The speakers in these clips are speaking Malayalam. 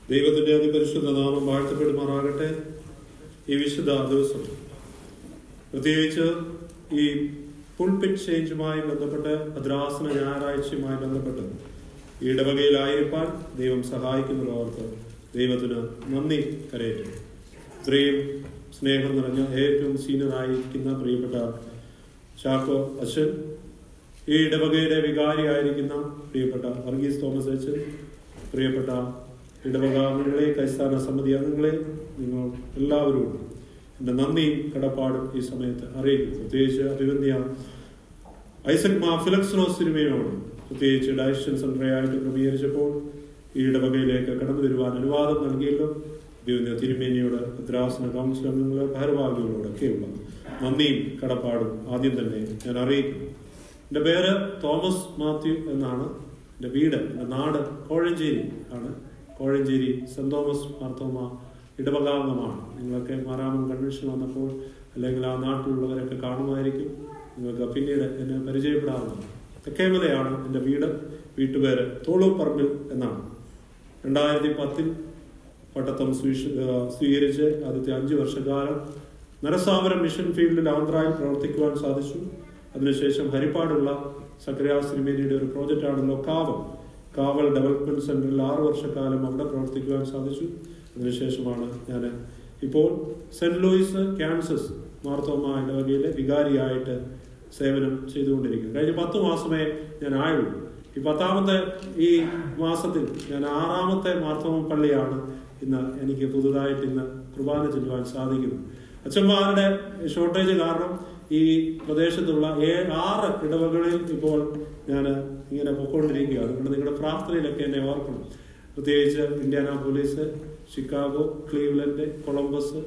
ദൈവത്തിന്റെ അതിപരിശുദ്ധ നാമം വാഴ്ത്തപ്പെടുമാറാകട്ടെ ഈ വിശുദ്ധ ദിവസം പ്രത്യേകിച്ച് ഈ പുൾപിറ്റ് ചേഞ്ചുമായി ബന്ധപ്പെട്ട് ഭദ്രാസന ഞായറാഴ്ചയുമായി ബന്ധപ്പെട്ട് ഈ ഇടവകയിലായിരിക്കാൻ ദൈവം സഹായിക്കുന്നതോർത്ത് ദൈവത്തിന് നന്ദി കരയറ്റും ഇത്രയും സ്നേഹം നിറഞ്ഞ ഏറ്റവും സീനിയറായിരിക്കുന്ന പ്രിയപ്പെട്ട ചാക്കോ അച്ഛൻ ഈ ഇടവകയുടെ വികാരിയായിരിക്കുന്ന പ്രിയപ്പെട്ട വർഗീസ് തോമസ് അച്ഛൻ പ്രിയപ്പെട്ട ഇടവക അംഗങ്ങളെ കൈസ്ഥാന സമിതി അംഗങ്ങളെ നിങ്ങൾ എല്ലാവരും എൻ്റെ നന്ദിയും കടപ്പാടും ഈ സമയത്ത് അറിയിക്കും പ്രത്യേകിച്ച് അഭിവന്യ ഐസക് മാ ഫിലക്സ്നോസ് സിനിമയോട് പ്രത്യേകിച്ച് ഡയറക്ഷൻ സെന്ററായിട്ട് ക്രമീകരിച്ചപ്പോൾ ഈ ഇടവകയിലേക്ക് കടന്നു വരുവാൻ അനുവാദം നൽകിയല്ലോ അഭിവന്യ തിരുമേനിയോട് ഭദ്രാസന കൗൺസിൽ അംഗങ്ങളെ ഭാരവാഹികളോടൊക്കെയുള്ള നന്ദിയും കടപ്പാടും ആദ്യം തന്നെ ഞാൻ അറിയിക്കുന്നു എൻ്റെ പേര് തോമസ് മാത്യു എന്നാണ് എൻ്റെ വീട് എൻ്റെ നാട് കോഴഞ്ചേരി ആണ് കോഴഞ്ചേരി സെന്റ് തോമസ് മാർത്തോമ ഇടവകാംഗമാണ് നിങ്ങളൊക്കെ മാരാമം കൺവെൻഷൻ വന്നപ്പോൾ അല്ലെങ്കിൽ ആ നാട്ടിലുള്ളവരൊക്കെ കാണുമായിരിക്കും നിങ്ങൾക്ക് പിന്നീട് എന്നെ പരിചയപ്പെടാവുന്നതാണ് തെക്കേമലയാണ് എൻ്റെ വീട് വീട്ടുപേര് തോളൂപ്പറമ്പിൽ എന്നാണ് രണ്ടായിരത്തി പത്തിൽ പട്ടത്തം സ്വീഷ- ആ, സ്വീകരിച്ച് ആദ്യത്തെ അഞ്ച് വർഷക്കാലം നരസാമരം മിഷൻ ഫീൽഡിൽ ആന്ധ്രയിൽ പ്രവർത്തിക്കുവാൻ സാധിച്ചു അതിനുശേഷം ഹരിപ്പാടുള്ള സക്രിയ സിനിമേനിയുടെ ഒരു പ്രോജക്റ്റാണല്ലോ കാവൽ കാവൽ ഡെവലപ്മെന്റ് സെന്ററിൽ ആറു വർഷക്കാലം അവിടെ പ്രവർത്തിക്കുവാൻ സാധിച്ചു അതിനുശേഷമാണ് ഞാൻ ഇപ്പോൾ സെന്റ് ലൂയിസ് ക്യാൻസസ് മാർത്തോമ ഇടവകയിലെ വികാരിയായിട്ട് സേവനം ചെയ്തുകൊണ്ടിരിക്കുന്നത് കഴിഞ്ഞ പത്ത് മാസമേ ഞാൻ ആയുള്ളൂ ഈ പത്താമത്തെ ഈ മാസത്തിൽ ഞാൻ ആറാമത്തെ മാർത്തോമ പള്ളിയാണ് ഇന്ന് എനിക്ക് പുതുതായിട്ട് ഇന്ന് കുർബാന ചെല്ലുവാൻ സാധിക്കുന്നു അച്ഛന്മാരുടെ ഷോർട്ടേജ് കാരണം ഈ പ്രദേശത്തുള്ള ഏഴ് ആറ് ഇടവകളിൽ ഇപ്പോൾ ഞാൻ ഇങ്ങനെ പൊക്കോണ്ടിരിക്കുകയാണ് അതുകൊണ്ട് നിങ്ങളുടെ പ്രാർത്ഥനയിലൊക്കെ എന്നെ ഓർക്കണം പ്രത്യേകിച്ച് Indianapolis Chicago Cleveland Columbus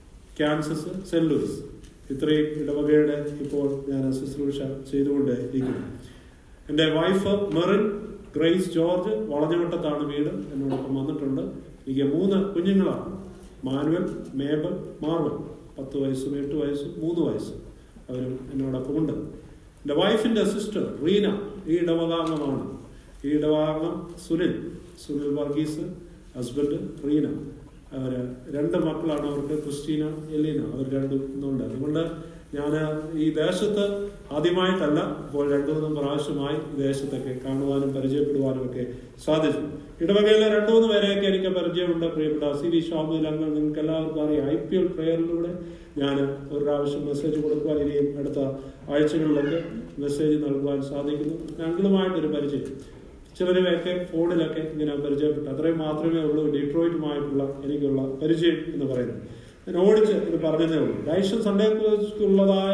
Kansas saint Louis ഇത്രയും ഇടവകയുടെ ഇപ്പോൾ ഞാൻ ശുശ്രൂഷ ചെയ്തുകൊണ്ട് ഇരിക്കുന്നു എൻ്റെ വൈഫ് മെറിൻ ഗ്രേസ് ജോർജ് വളഞ്ഞവട്ടത്താണ് വീട് എന്നോടൊപ്പം വന്നിട്ടുണ്ട് എനിക്ക് മൂന്ന് കുഞ്ഞുങ്ങളാണ് മാനുവൽ മേബൽ മാർവൽ പത്ത് വയസ്സും എട്ട് വയസ്സും മൂന്ന് വയസ്സും അവരും എന്നോടൊപ്പം ഉണ്ട് എൻ്റെ വൈഫിൻ്റെ സിസ്റ്റർ റീന ഈ ഇടവകാംഗമാണ് ഈ ഇടവകാംഗം സുനിൽ സുനിൽ വർഗീസ് ഹസ്ബൻഡ് റീന അവർ രണ്ട് മക്കളാണ് അവർക്ക് ക്രിസ്റ്റീന എലീന അവർ രണ്ടും ഇന്നുണ്ട് അതുകൊണ്ട് ഞാൻ ഈ ദേശത്ത് ആദ്യമായിട്ടല്ല ഇപ്പോൾ രണ്ടു മൂന്ന് പ്രാവശ്യമായി ഈ ദേശത്തൊക്കെ കാണുവാനും പരിചയപ്പെടുവാനും ഒക്കെ സാധിച്ചു ഇടവകയിലെ രണ്ടു മൂന്ന് പേരെയൊക്കെ എനിക്ക് പരിചയമുണ്ട് പ്രിയപ്പെട്ട സി വി ഷാമുൽ അംഗങ്ങൾ നിങ്ങൾക്ക് എല്ലാവർക്കും അറിയാം ഐ പി എൽ പ്രെയറിലൂടെ ഞാൻ ഒരു പ്രാവശ്യം മെസ്സേജ് കൊടുക്കുവാൻ ഇനിയും അടുത്ത ആഴ്ചകളിലൊക്കെ മെസ്സേജ് നൽകുവാൻ സാധിക്കുന്നു ഞങ്ങളുമായിട്ടൊരു പരിചയം ചിലരെയൊക്കെ ഫോണിലൊക്കെ ഇങ്ങനെ പരിചയപ്പെട്ടു അത്രയും മാത്രമേ ഉള്ളൂ ഡീട്രോയിറ്റുമായിട്ടുള്ള എനിക്കുള്ള പരിചയം എന്ന് പറയുന്നത് ഞാൻ ഓടിച്ച് ഇത് പറഞ്ഞതേ ഉള്ളൂ ഡൈഷൻ സൺഡേക്കുള്ളതായ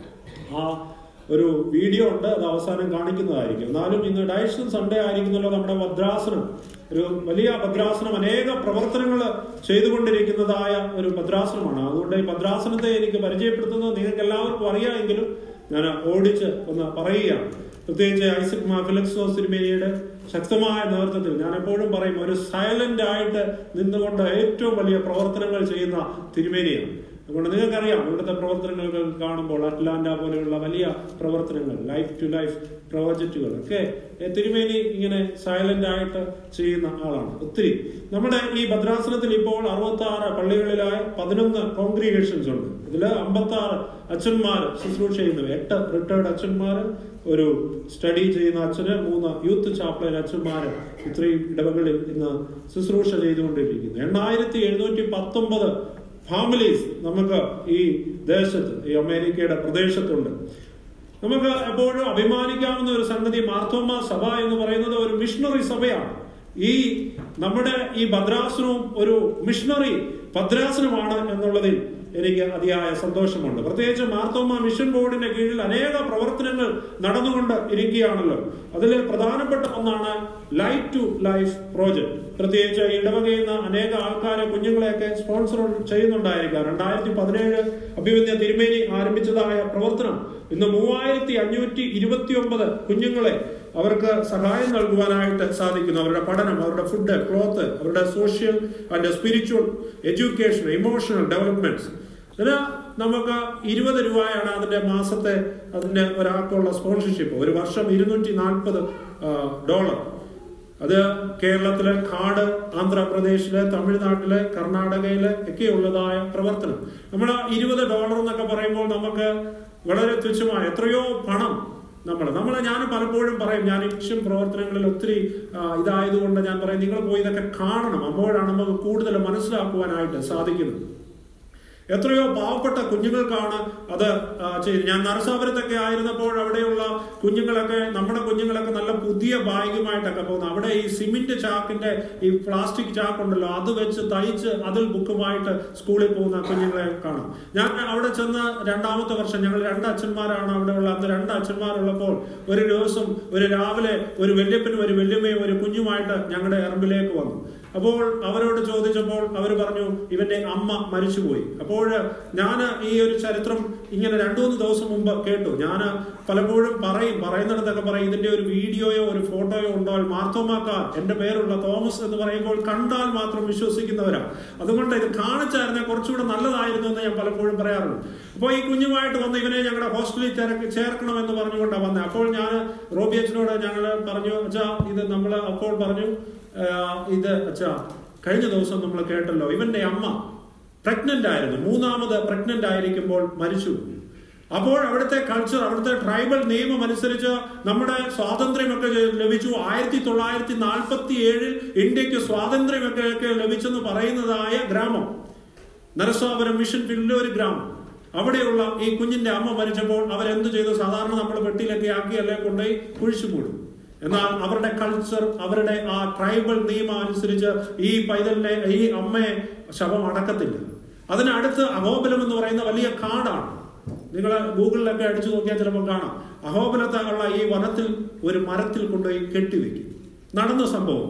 ആ ഒരു വീഡിയോ ഉണ്ട് അത് അവസാനം കാണിക്കുന്നതായിരിക്കും എന്നാലും ഇന്ന് ഡയഷൻ സൺഡേ ആയിരിക്കുന്നല്ലോ നമ്മുടെ ഭദ്രാസനം ഒരു വലിയ ഭദ്രാസനം അനേക പ്രവർത്തനങ്ങൾ ചെയ്തുകൊണ്ടിരിക്കുന്നതായ ഒരു ഭദ്രാസനമാണ് അതുകൊണ്ട് ഈ ഭദ്രാസനത്തെ എനിക്ക് പരിചയപ്പെടുത്തുന്നത് നിങ്ങൾക്ക് എല്ലാവർക്കും അറിയാമെങ്കിലും ഞാൻ ഓടിച്ച് ഒന്ന് പറയുകയാണ് പ്രത്യേകിച്ച് ഐസക് മാഫിലക്സോ സിനിമയുടെ ശക്തമായ നേതൃത്വത്തിൽ ഞാൻ എപ്പോഴും പറയും ഒരു സൈലന്റ് ആയിട്ട് നിന്നുകൊണ്ട് ഏറ്റവും വലിയ പ്രവർത്തനങ്ങൾ ചെയ്യുന്ന തിരുമേനിയാണ് അതുകൊണ്ട് നിങ്ങൾക്കറിയാം ഇവിടുത്തെ പ്രവർത്തനങ്ങൾ കാണുമ്പോൾ അറ്റ്ലാന്റ പോലെയുള്ള വലിയ പ്രവർത്തനങ്ങൾ ലൈഫ് ടു ലൈഫ് പ്രോജക്റ്റുകൾ ഒക്കെ ഏ, തിരുമേനി ഇങ്ങനെ സൈലന്റ് ആയിട്ട് ചെയ്യുന്ന ആളാണ് ഒത്തിരി നമ്മുടെ ഈ ഭദ്രാസനത്തിൽ ഇപ്പോൾ അറുപത്തി ആറ് പള്ളികളിലായ പതിനൊന്ന് കോൺഗ്രിഗേഷൻസ് ഉണ്ട് ഇതില് അമ്പത്തി ആറ് അച്ഛന്മാർ ശുശ്രൂഷ ചെയ്യുന്നു എട്ട് റിട്ടയർഡ് അച്ഛന്മാര് ഒരു സ്റ്റഡി ചെയ്യുന്ന അച്ഛന് മൂന്ന് യൂത്ത് ചാപ്ലൻ അച്ഛന്മാര് ഇത്രയും ഇടവകളിൽ ഇന്ന് ശുശ്രൂഷ ചെയ്തുകൊണ്ടിരിക്കുന്നു എണ്ണായിരത്തി എഴുന്നൂറ്റി പത്തൊമ്പത് ഫാമിലീസ് നമുക്ക് ഈ ദേശത്ത് ഈ അമേരിക്കയുടെ പ്രദേശത്തുണ്ട് നമുക്ക് എപ്പോഴും അഭിമാനിക്കാവുന്ന ഒരു സംഗതി മാർത്തോമ സഭ എന്ന് പറയുന്നത് ഒരു മിഷണറി സഭയാണ് ഈ നമ്മുടെ ഈ ഭദ്രാസനവും ഒരു മിഷണറി ഭദ്രാസനമാണ് എന്നുള്ളതിൽ എനിക്ക് അതിയായ സന്തോഷമുണ്ട് പ്രത്യേകിച്ച് മാർത്തോമ മിഷൻ ബോർഡിന്റെ കീഴിൽ അനേക പ്രവർത്തനങ്ങൾ നടന്നുകൊണ്ട് ഇരിക്കുകയാണല്ലോ അതിൽ പ്രധാനപ്പെട്ട ഒന്നാണ് ലൈറ്റ് ടു ലൈഫ് പ്രോജക്ട് പ്രത്യേകിച്ച് ഇടവകയിൽ നിന്ന് അനേക ആൾക്കാരെ കുഞ്ഞുങ്ങളെയൊക്കെ സ്പോൺസർ ചെയ്യുന്നുണ്ടായിരിക്കാം രണ്ടായിരത്തി പതിനേഴ് അഭിവന്യ തിരുമേനി ആരംഭിച്ചതായ പ്രവർത്തനം ഇന്ന് മൂവായിരത്തി അഞ്ഞൂറ്റി ഇരുപത്തി ഒമ്പത് കുഞ്ഞുങ്ങളെ അവർക്ക് സഹായം നൽകുവാനായിട്ട് സാധിക്കുന്നു അവരുടെ പഠനം അവരുടെ ഫുഡ് ക്ലോത്ത് അവരുടെ social and spiritual education emotional developments ഇതിന് നമുക്ക് ഇരുപത് രൂപയാണ് അതിന്റെ മാസത്തെ അതിന്റെ ഒരാൾക്കുള്ള സ്പോൺസർഷിപ്പ് ഒരു വർഷം ഇരുന്നൂറ്റി നാൽപ്പത് ഡോളർ അത് കേരളത്തിലെ കാട് ആന്ധ്രാപ്രദേശിലെ തമിഴ്നാട്ടിലെ കർണാടകയിലെ ഒക്കെ ഉള്ളതായ പ്രവർത്തനം നമ്മൾ ഇരുപത് ഡോളർ എന്നൊക്കെ പറയുമ്പോൾ നമുക്ക് വളരെ തുച്ഛമായ എത്രയോ പണം നമ്മൾ നമ്മൾ ഞാൻ പലപ്പോഴും പറയും ഞാൻ ഈ മിഷൻ പ്രവർത്തനങ്ങളിൽ ഒത്തിരി ആ, ഇതായതുകൊണ്ട് ഞാൻ പറയും നിങ്ങൾ പോയി ഇതൊക്കെ കാണണം അപ്പോഴാണ് നമുക്ക് കൂടുതൽ മനസ്സിലാക്കുവാനായിട്ട് സാധിക്കുന്നത് എത്രയോ പാവപ്പെട്ട കുഞ്ഞുങ്ങൾക്കാണ് അത് ആ, ചെയ്ത് ഞാൻ നരസാപുരത്തൊക്കെ ആയിരുന്നപ്പോൾ അവിടെയുള്ള കുഞ്ഞുങ്ങളൊക്കെ നമ്മുടെ കുഞ്ഞുങ്ങളൊക്കെ നല്ല പുതിയ ബാഗുമായിട്ടൊക്കെ പോകുന്നു അവിടെ ഈ സിമെന്റ് ചാക്കിന്റെ ഈ പ്ലാസ്റ്റിക് ചാക്കുണ്ടല്ലോ അത് വെച്ച് തയ്ച്ച് അതിൽ ബുക്കുമായിട്ട് സ്കൂളിൽ പോകുന്ന കുഞ്ഞുങ്ങളെ കാണാം ഞാൻ അവിടെ ചെന്ന് രണ്ടാമത്തെ വർഷം ഞങ്ങൾ രണ്ട് അച്ഛന്മാരാണ് അവിടെ ഉള്ള അന്ന് രണ്ട് അച്ഛന്മാരുള്ളപ്പോൾ ഒരു ദിവസം ഒരു രാവിലെ ഒരു വല്യപ്പനും ഒരു വല്യമ്മയും ഒരു കുഞ്ഞുമായിട്ട് ഞങ്ങളുടെ എറമ്പിലേക്ക് വന്നു അപ്പോൾ അവരോട് ചോദിച്ചപ്പോൾ അവർ പറഞ്ഞു ഇവന്റെ അമ്മ മരിച്ചുപോയി അപ്പോൾ ഞാൻ ഈ ഒരു ചരിത്രം ഇങ്ങനെ രണ്ടു മൂന്ന് ദിവസം മുമ്പ് കേട്ടു ഞാൻ പലപ്പോഴും പറയും പറയുന്നിടത്തൊക്കെ പറയും ഇതിന്റെ ഒരു വീഡിയോയോ ഒരു ഫോട്ടോയോ ഉണ്ടാൽ മാർത്തോമാക്കാർ എന്റെ പേരുള്ള തോമസ് എന്ന് പറയുമ്പോൾ കണ്ടാൽ മാത്രം വിശ്വസിക്കുന്നവരാ അതുകൊണ്ട് ഇത് കാണിച്ചായിരുന്നെ കുറച്ചുകൂടെ നല്ലതായിരുന്നു എന്ന് ഞാൻ പലപ്പോഴും പറയാറുണ്ട് അപ്പോൾ ഈ കുഞ്ഞുമായിട്ട് വന്ന് ഇവനെ ഞങ്ങളുടെ ഹോസ്റ്റലിൽ ചേർക്ക് ചേർക്കണം എന്ന് പറഞ്ഞുകൊണ്ടാണ് വന്നത് അപ്പോൾ ഞാൻ റോബി അച്ഛനോട് ഞങ്ങൾ പറഞ്ഞു അച്ഛാ ഇത് നമ്മൾ അപ്പോൾ പറഞ്ഞു ആ, ഇത് അച്ഛാ കഴിഞ്ഞ ദിവസം നമ്മൾ കേട്ടല്ലോ ഇവന്റെ അമ്മ പ്രഗ്നന്റ് ആയിരുന്നു മൂന്നാമത് പ്രഗ്നന്റ് ആയിരിക്കുമ്പോൾ മരിച്ചു അപ്പോൾ അവിടുത്തെ കൾച്ചർ അവിടുത്തെ ട്രൈബൽ നിയമം അനുസരിച്ച് നമ്മുടെ സ്വാതന്ത്ര്യമൊക്കെ ലഭിച്ചു ആയിരത്തി തൊള്ളായിരത്തി നാൽപ്പത്തി ഏഴിൽ ഇന്ത്യക്ക് സ്വാതന്ത്ര്യമൊക്കെ ഒക്കെ ലഭിച്ചെന്ന് പറയുന്നതായ ഗ്രാമം നരസാപുരം മിഷൻ ഫീൽഡിലെ ഒരു ഗ്രാമം അവിടെയുള്ള ഈ കുഞ്ഞിന്റെ അമ്മ മരിച്ചപ്പോൾ അവരെന്ത് ചെയ്തു സാധാരണ നമ്മൾ പെട്ടിയിലൊക്കെ ആക്കി അല്ലെ കൊണ്ടുപോയി കുഴിച്ചു മൂടും എന്നാൽ അവരുടെ കൾച്ചർ അവരുടെ ആ ട്രൈബൽ നിയമം അനുസരിച്ച് ഈ പൈതലിനെ ഈ അമ്മയെ ശവം അടക്കത്തില്ല അതിനടുത്ത് അഹോബലം എന്ന് പറയുന്ന വലിയ കാടാണ് നിങ്ങൾ ഗൂഗിളിലൊക്കെ അടിച്ചു നോക്കിയാൽ ചിലപ്പോൾ കാണാം അഹോബലത്തെ ഉള്ള ഈ വനത്തിൽ ഒരു മരത്തിൽ കൊണ്ടുപോയി കെട്ടിവെക്കും നടന്ന സംഭവം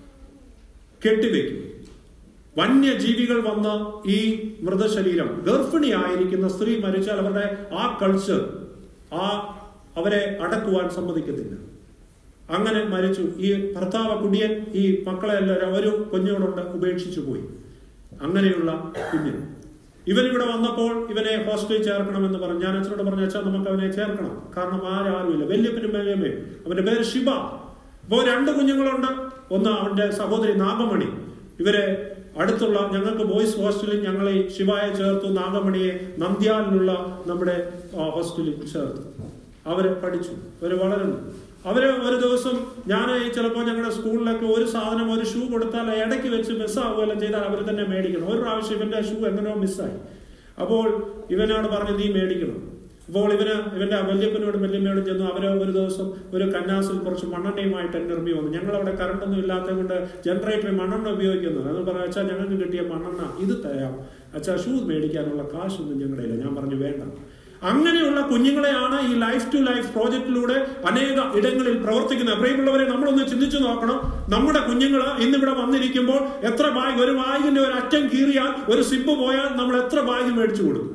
കെട്ടിവെക്കും വന്യജീവികൾ വന്ന് ഈ മൃതശരീരം ഗർഭിണിയായിരിക്കുന്ന സ്ത്രീ മരിച്ചാൽ അവരുടെ ആ കൾച്ചർ ആ അവരെ അടക്കുവാൻ സമ്മതിക്കത്തില്ല അങ്ങനെ മരിച്ചു ഈ ഭർത്താവ് കുടിയൻ ഈ മക്കളെ എല്ലാവരും ഒരു കുഞ്ഞോടുണ്ട് ഉപേക്ഷിച്ചു പോയി അങ്ങനെയുള്ള കുഞ്ഞ് ഇവനിവിടെ വന്നപ്പോൾ ഇവനെ ഹോസ്റ്റലിൽ ചേർക്കണമെന്ന് പറഞ്ഞു ഞാൻ അച്ഛനോട് പറഞ്ഞു അച്ഛാ നമുക്ക് അവനെ ചേർക്കണം കാരണം ആരാരുമില്ല വല്യപ്പനും വല്യമ്മയും അവന്റെ പേര് ശിവ അപ്പോൾ രണ്ട് കുഞ്ഞുങ്ങളുണ്ട് ഒന്ന് അവന്റെ സഹോദരി നാഗമണി ഇവരെ അടുത്തുള്ള ഞങ്ങൾക്ക് ബോയ്സ് ഹോസ്റ്റലിൽ ഞങ്ങൾ ഈ ശിവായെ ചേർത്തു നാഗമണിയെ നന്ദ്യാലിലുള്ള നമ്മുടെ ആ, ഹോസ്റ്റലിൽ ചേർത്തു അവര് പഠിച്ചു അവര് വളരുന്നു അവര് ഒരു ദിവസം ഞാൻ ചിലപ്പോൾ ഞങ്ങളുടെ സ്കൂളിലൊക്കെ ഒരു സാധനം ഒരു ഷൂ കൊടുത്താൽ ഇടയ്ക്ക് വെച്ച് മിസ്സാവുകയല്ല ചെയ്താൽ അവർ തന്നെ മേടിക്കണം ഒരു പ്രാവശ്യം ഇവന്റെ ഷൂ എങ്ങനെയോ മിസ്സായി അപ്പോൾ ഇവനോട് പറഞ്ഞു നീ മേടിക്കണം അപ്പോൾ ഇവന് ഇവന്റെ വല്യപ്പനോടും വല്യമ്മയോടും ചെന്നു അവര് ഒരു ദിവസം ഒരു കന്നാസിൽ കുറച്ച് മണ്ണെണ്ണയുമായിട്ട് എന്നെ ഇറങ്ങി വന്നു ഞങ്ങൾ അവിടെ കറണ്ടൊന്നും ഇല്ലാത്തത് കൊണ്ട് ജനറേറ്റർ മണ്ണെണ്ണ ഉപയോഗിക്കുന്നു അത് പറഞ്ഞു അച്ഛാ ഞങ്ങൾക്ക് കിട്ടിയ മണ്ണെണ്ണ ഇത് തരാം അച്ഛാ ഷൂ മേടിക്കാനുള്ള കാശൊന്നും ഞങ്ങളുടെ ഇല്ല ഞാൻ പറഞ്ഞു വേണ്ട അങ്ങനെയുള്ള കുഞ്ഞുങ്ങളെയാണ് ഈ ലൈഫ് ടു ലൈഫ് പ്രോജക്റ്റിലൂടെ അനേക ഇടങ്ങളിൽ പ്രവർത്തിക്കുന്നത് പ്രിയമുള്ളവരെ നമ്മളൊന്ന് ചിന്തിച്ചു നോക്കണം നമ്മുടെ കുഞ്ഞുങ്ങൾ ഇന്നിവിടെ വന്നിരിക്കുമ്പോൾ എത്ര ബാഗ് ഒരു ബാഗിന്റെ ഒരു അറ്റം കീറിയാൽ ഒരു സിബ് പോയാൽ നമ്മൾ എത്ര ബാഗ് മേടിച്ചു കൊടുക്കും